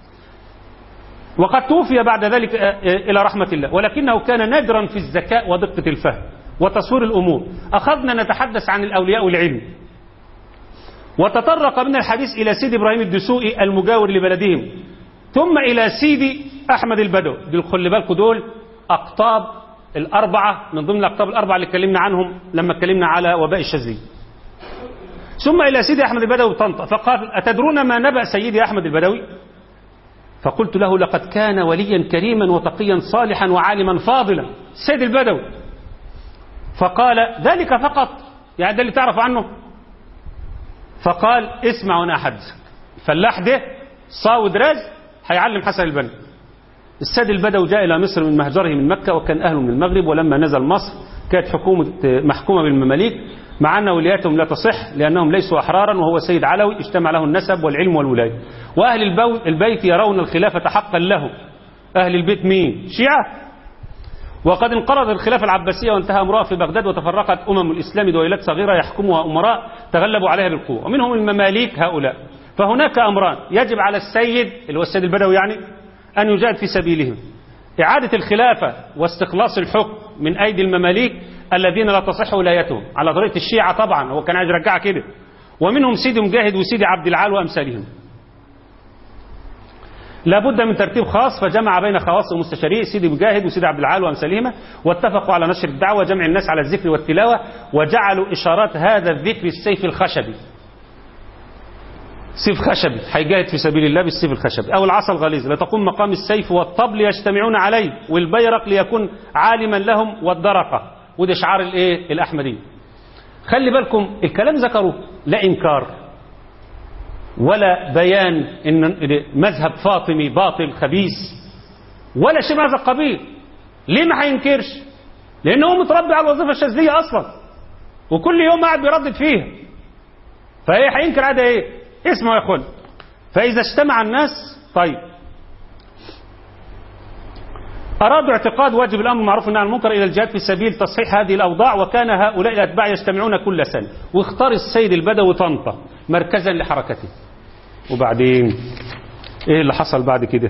وقد توفي بعد ذلك إلى رحمة الله ولكنه كان نادرا في الذكاء ودقة الفهم وتصوير الأمور أخذنا نتحدث عن الأولياء والعلم وتطرق من الحديث إلى سيدي إبراهيم الدسوقي المجاور لبلدهم ثم إلى سيدي أحمد البدوي دول خلي بالكم دول أقطاب الأربعة من ضمن الأقطاب الأربعة اللي اتكلمنا عنهم لما اتكلمنا على وباء الشاذلية ثم إلى سيدي أحمد البدوي طنطا فقال أتدرون ما نبأ سيدي أحمد البدوي فقلت له لقد كان وليا كريما وتقيا صالحا وعالما فاضلا سيد البدوي فقال ذلك فقط يعني ده اللي تعرف عنه فقال اسمع وانا احدثك الفلاح ده صاود راز هيعلم حسن البنا السيد البدوي جاء الى مصر من مهجره من مكه وكان اهله من المغرب ولما نزل مصر كانت حكومه محكومه بالمماليك مع أن ولايتهم لا تصح لأنهم ليسوا أحرارا وهو سيد علوي اجتمع له النسب والعلم والولاية وأهل البيت يرون الخلافة حقا له أهل البيت مين شيعة وقد انقرض الخلافة العباسية وانتهى أمرها في بغداد وتفرقت أمم الإسلام دويلات صغيرة يحكمها أمراء تغلبوا عليها بالقوة ومنهم المماليك هؤلاء فهناك أمران يجب على السيد اللي هو السيد البدوي يعني أن يجاهد في سبيلهم إعادة الخلافة واستخلاص الحكم من أيدي المماليك الذين لا تصح ولايتهم على طريقة الشيعة طبعا هو كان عايز يرجعها كده ومنهم سيدي مجاهد وسيدي عبد العال وأمثالهم لابد من ترتيب خاص فجمع بين خواص ومستشاريه سيدي مجاهد وسيدي عبد العال وامثالهما واتفقوا على نشر الدعوه جمع الناس على الذكر والتلاوه وجعلوا اشارات هذا الذكر السيف الخشبي سيف خشبي هيجاهد في سبيل الله بالسيف الخشبي او العصا الغليظ لتقوم مقام السيف والطبل يجتمعون عليه والبيرق ليكون عالما لهم والدرقه وده شعار الايه الاحمديه خلي بالكم الكلام ذكره لا انكار ولا بيان ان مذهب فاطمي باطل خبيث ولا شيء من هذا القبيل ليه ما هينكرش لانه هو متربي على الوظيفه الشاذليه اصلا وكل يوم قاعد بيردد فيها فايه هينكر هذا ايه اسمه يا اخوان فاذا اجتمع الناس طيب أرادوا اعتقاد واجب الأمر معروف عن المنكر إلى الجهاد في سبيل تصحيح هذه الأوضاع وكان هؤلاء الأتباع يجتمعون كل سنة واختار السيد البدوي طنطا مركزا لحركته وبعدين إيه اللي حصل بعد كده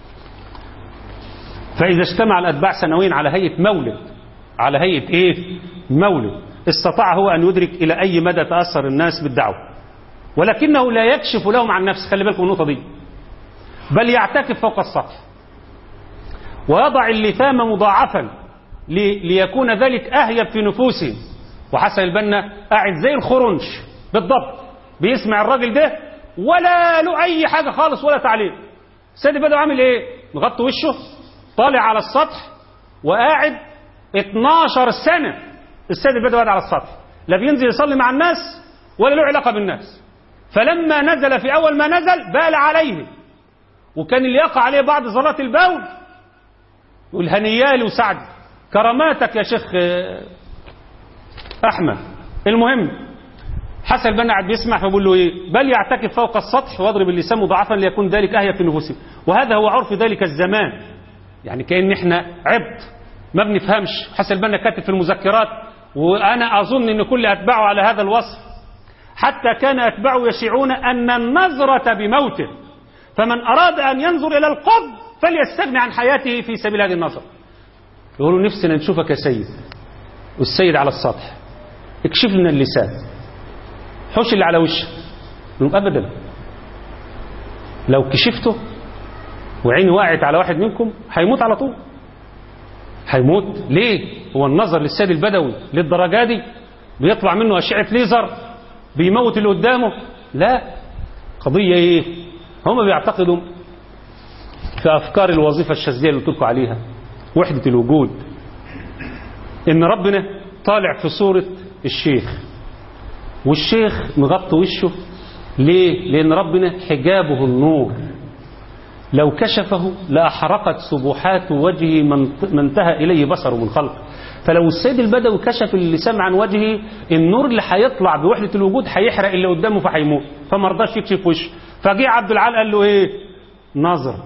فإذا اجتمع الأتباع سنويا على هيئة مولد على هيئة إيه مولد استطاع هو أن يدرك إلى أي مدى تأثر الناس بالدعوة ولكنه لا يكشف لهم عن نفسه خلي بالكم النقطة دي بل يعتكف فوق السطح ويضع اللثام مضاعفا ليكون ذلك أهيب في نفوسهم وحسن البنا قاعد زي الخرنش بالضبط بيسمع الراجل ده ولا له أي حاجة خالص ولا تعليق السيد بدو عامل إيه مغطي وشه طالع على السطح وقاعد 12 سنة السيد البدو قاعد على السطح لا بينزل يصلي مع الناس ولا له علاقة بالناس فلما نزل في أول ما نزل بال عليه وكان اللي يقع عليه بعض صلاة البول يقول هنيالي وسعد كراماتك يا شيخ أحمد المهم حسن البنا قاعد بيسمع فبقول له ايه بل يعتكف فوق السطح واضرب اللسان مضاعفا ليكون ذلك اهيب في نفوسهم وهذا هو عرف ذلك الزمان يعني كان احنا عبط ما بنفهمش حسن البنا كاتب في المذكرات وانا اظن ان كل اتباعه على هذا الوصف حتى كان اتباعه يشيعون ان النظره بموته فمن اراد ان ينظر الى القبر فليستغني عن حياته في سبيل هذه النظر يقولوا نفسنا نشوفك يا سيد والسيد على السطح اكشف لنا اللسان حوش اللي على وشك ابدا لو كشفته وعيني وقعت على واحد منكم هيموت على طول هيموت ليه هو النظر للسيد البدوي للدرجه دي بيطلع منه اشعه ليزر بيموت اللي قدامه لا قضيه ايه هم بيعتقدوا في افكار الوظيفه الشاذليه اللي قلت لكم عليها وحده الوجود ان ربنا طالع في صوره الشيخ والشيخ مغطي وشه ليه لان ربنا حجابه النور لو كشفه لأحرقت سبحات وجهه ما انتهى إليه بصره من خلق فلو السيد البدوي كشف اللسان عن وجهه النور اللي هيطلع بوحدة الوجود هيحرق اللي قدامه فهيموت فما رضاش يكشف وشه فجه عبد العال قال له ايه نظرة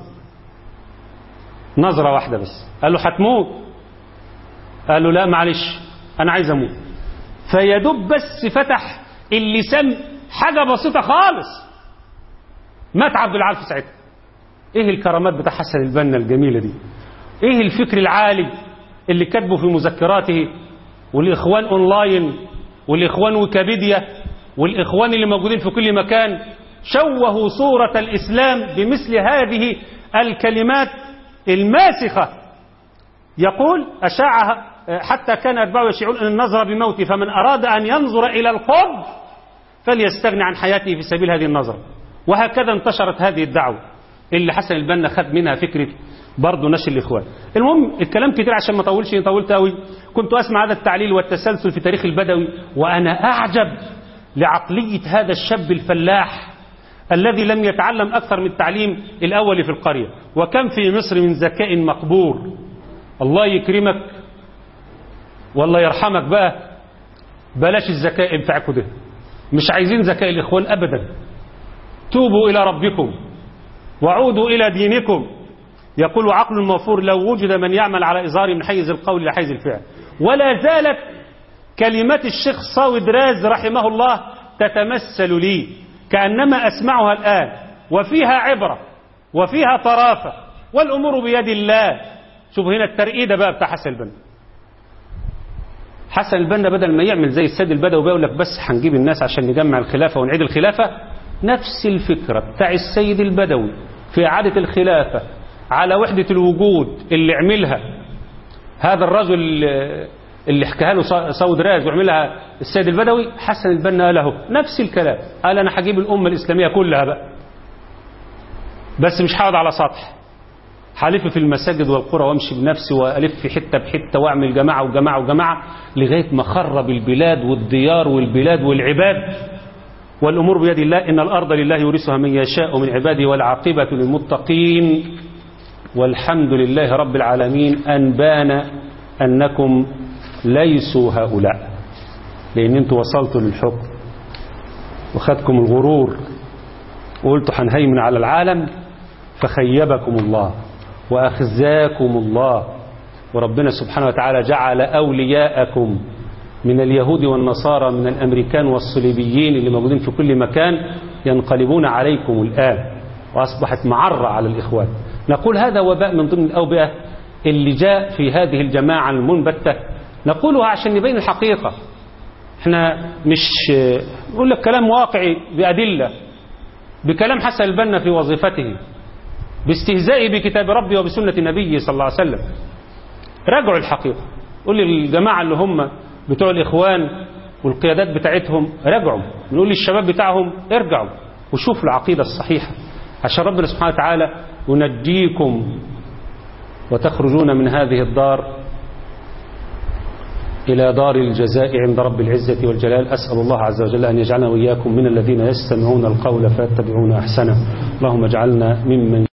نظرة واحدة بس قال له هتموت قال له لا معلش انا عايز اموت فيدب بس فتح اللسان حاجة بسيطة خالص مات عبد العال في ساعتها ايه الكرامات بتاع حسن البنا الجميلة دي ايه الفكر العالي اللي كاتبه في مذكراته والاخوان اونلاين والاخوان ويكيبيديا والاخوان اللي موجودين في كل مكان شوهوا صورة الاسلام بمثل هذه الكلمات الماسخة يقول أشاعها حتى كان أتباعه يشيعون أن النظر بموت فمن أراد أن ينظر إلى القبر فليستغني عن حياته في سبيل هذه النظر وهكذا انتشرت هذه الدعوة اللي حسن البنا خد منها فكرة برضه نشر الإخوان المهم الكلام كتير عشان ما طولش طولت قوي كنت أسمع هذا التعليل والتسلسل في تاريخ البدوي وأنا أعجب لعقلية هذا الشاب الفلاح الذي لم يتعلم أكثر من التعليم الأول في القرية وكم في مصر من ذكاء مقبور الله يكرمك والله يرحمك بقى بلاش الذكاء بتاعكم ده مش عايزين ذكاء الإخوان أبدا توبوا إلى ربكم وعودوا إلى دينكم يقول عقل موفور لو وجد من يعمل على إظهار من حيز القول لحيز الفعل ولا زالت كلمات الشيخ صاوي دراز رحمه الله تتمثل لي كأنما أسمعها الآن وفيها عبرة وفيها طرافة والأمور بيد الله شوف هنا الترقيدة بقى بتاع حسن البنا حسن البنا بدل ما يعمل زي السيد البدوي بيقول لك بس هنجيب الناس عشان نجمع الخلافة ونعيد الخلافة نفس الفكرة بتاع السيد البدوي في إعادة الخلافة على وحدة الوجود اللي عملها هذا الرجل اللي حكاها له صود راز وعملها السيد البدوي حسن البنا له نفس الكلام قال أنا هجيب الأمة الإسلامية كلها بقى بس مش هقعد على سطح هلف في المساجد والقرى وامشي بنفسي والف حته بحته واعمل جماعه وجماعه وجماعه لغايه ما خرب البلاد والديار والبلاد والعباد والامور بيد الله ان الارض لله يورثها من يشاء من عباده والعاقبه للمتقين والحمد لله رب العالمين ان بان انكم ليسوا هؤلاء لان انتوا وصلتوا للحكم وخدكم الغرور وقلتوا هنهيمن على العالم فخيبكم الله وأخزاكم الله وربنا سبحانه وتعالى جعل أولياءكم من اليهود والنصارى من الأمريكان والصليبيين اللي موجودين في كل مكان ينقلبون عليكم الآن وأصبحت معرة على الإخوان نقول هذا وباء من ضمن الأوبئة اللي جاء في هذه الجماعة المنبتة نقولها عشان نبين الحقيقة احنا مش نقول لك كلام واقعي بأدلة بكلام حسن البنا في وظيفته باستهزائه بكتاب ربي وبسنة نبيه صلى الله عليه وسلم راجعوا الحقيقة قول للجماعة اللي هم بتوع الإخوان والقيادات بتاعتهم راجعوا نقول للشباب بتاعهم ارجعوا وشوفوا العقيدة الصحيحة عشان ربنا سبحانه وتعالى ينجيكم وتخرجون من هذه الدار إلى دار الجزاء عند رب العزة والجلال أسأل الله عز وجل أن يجعلنا وإياكم من الذين يستمعون القول فيتبعون أحسنه اللهم اجعلنا ممن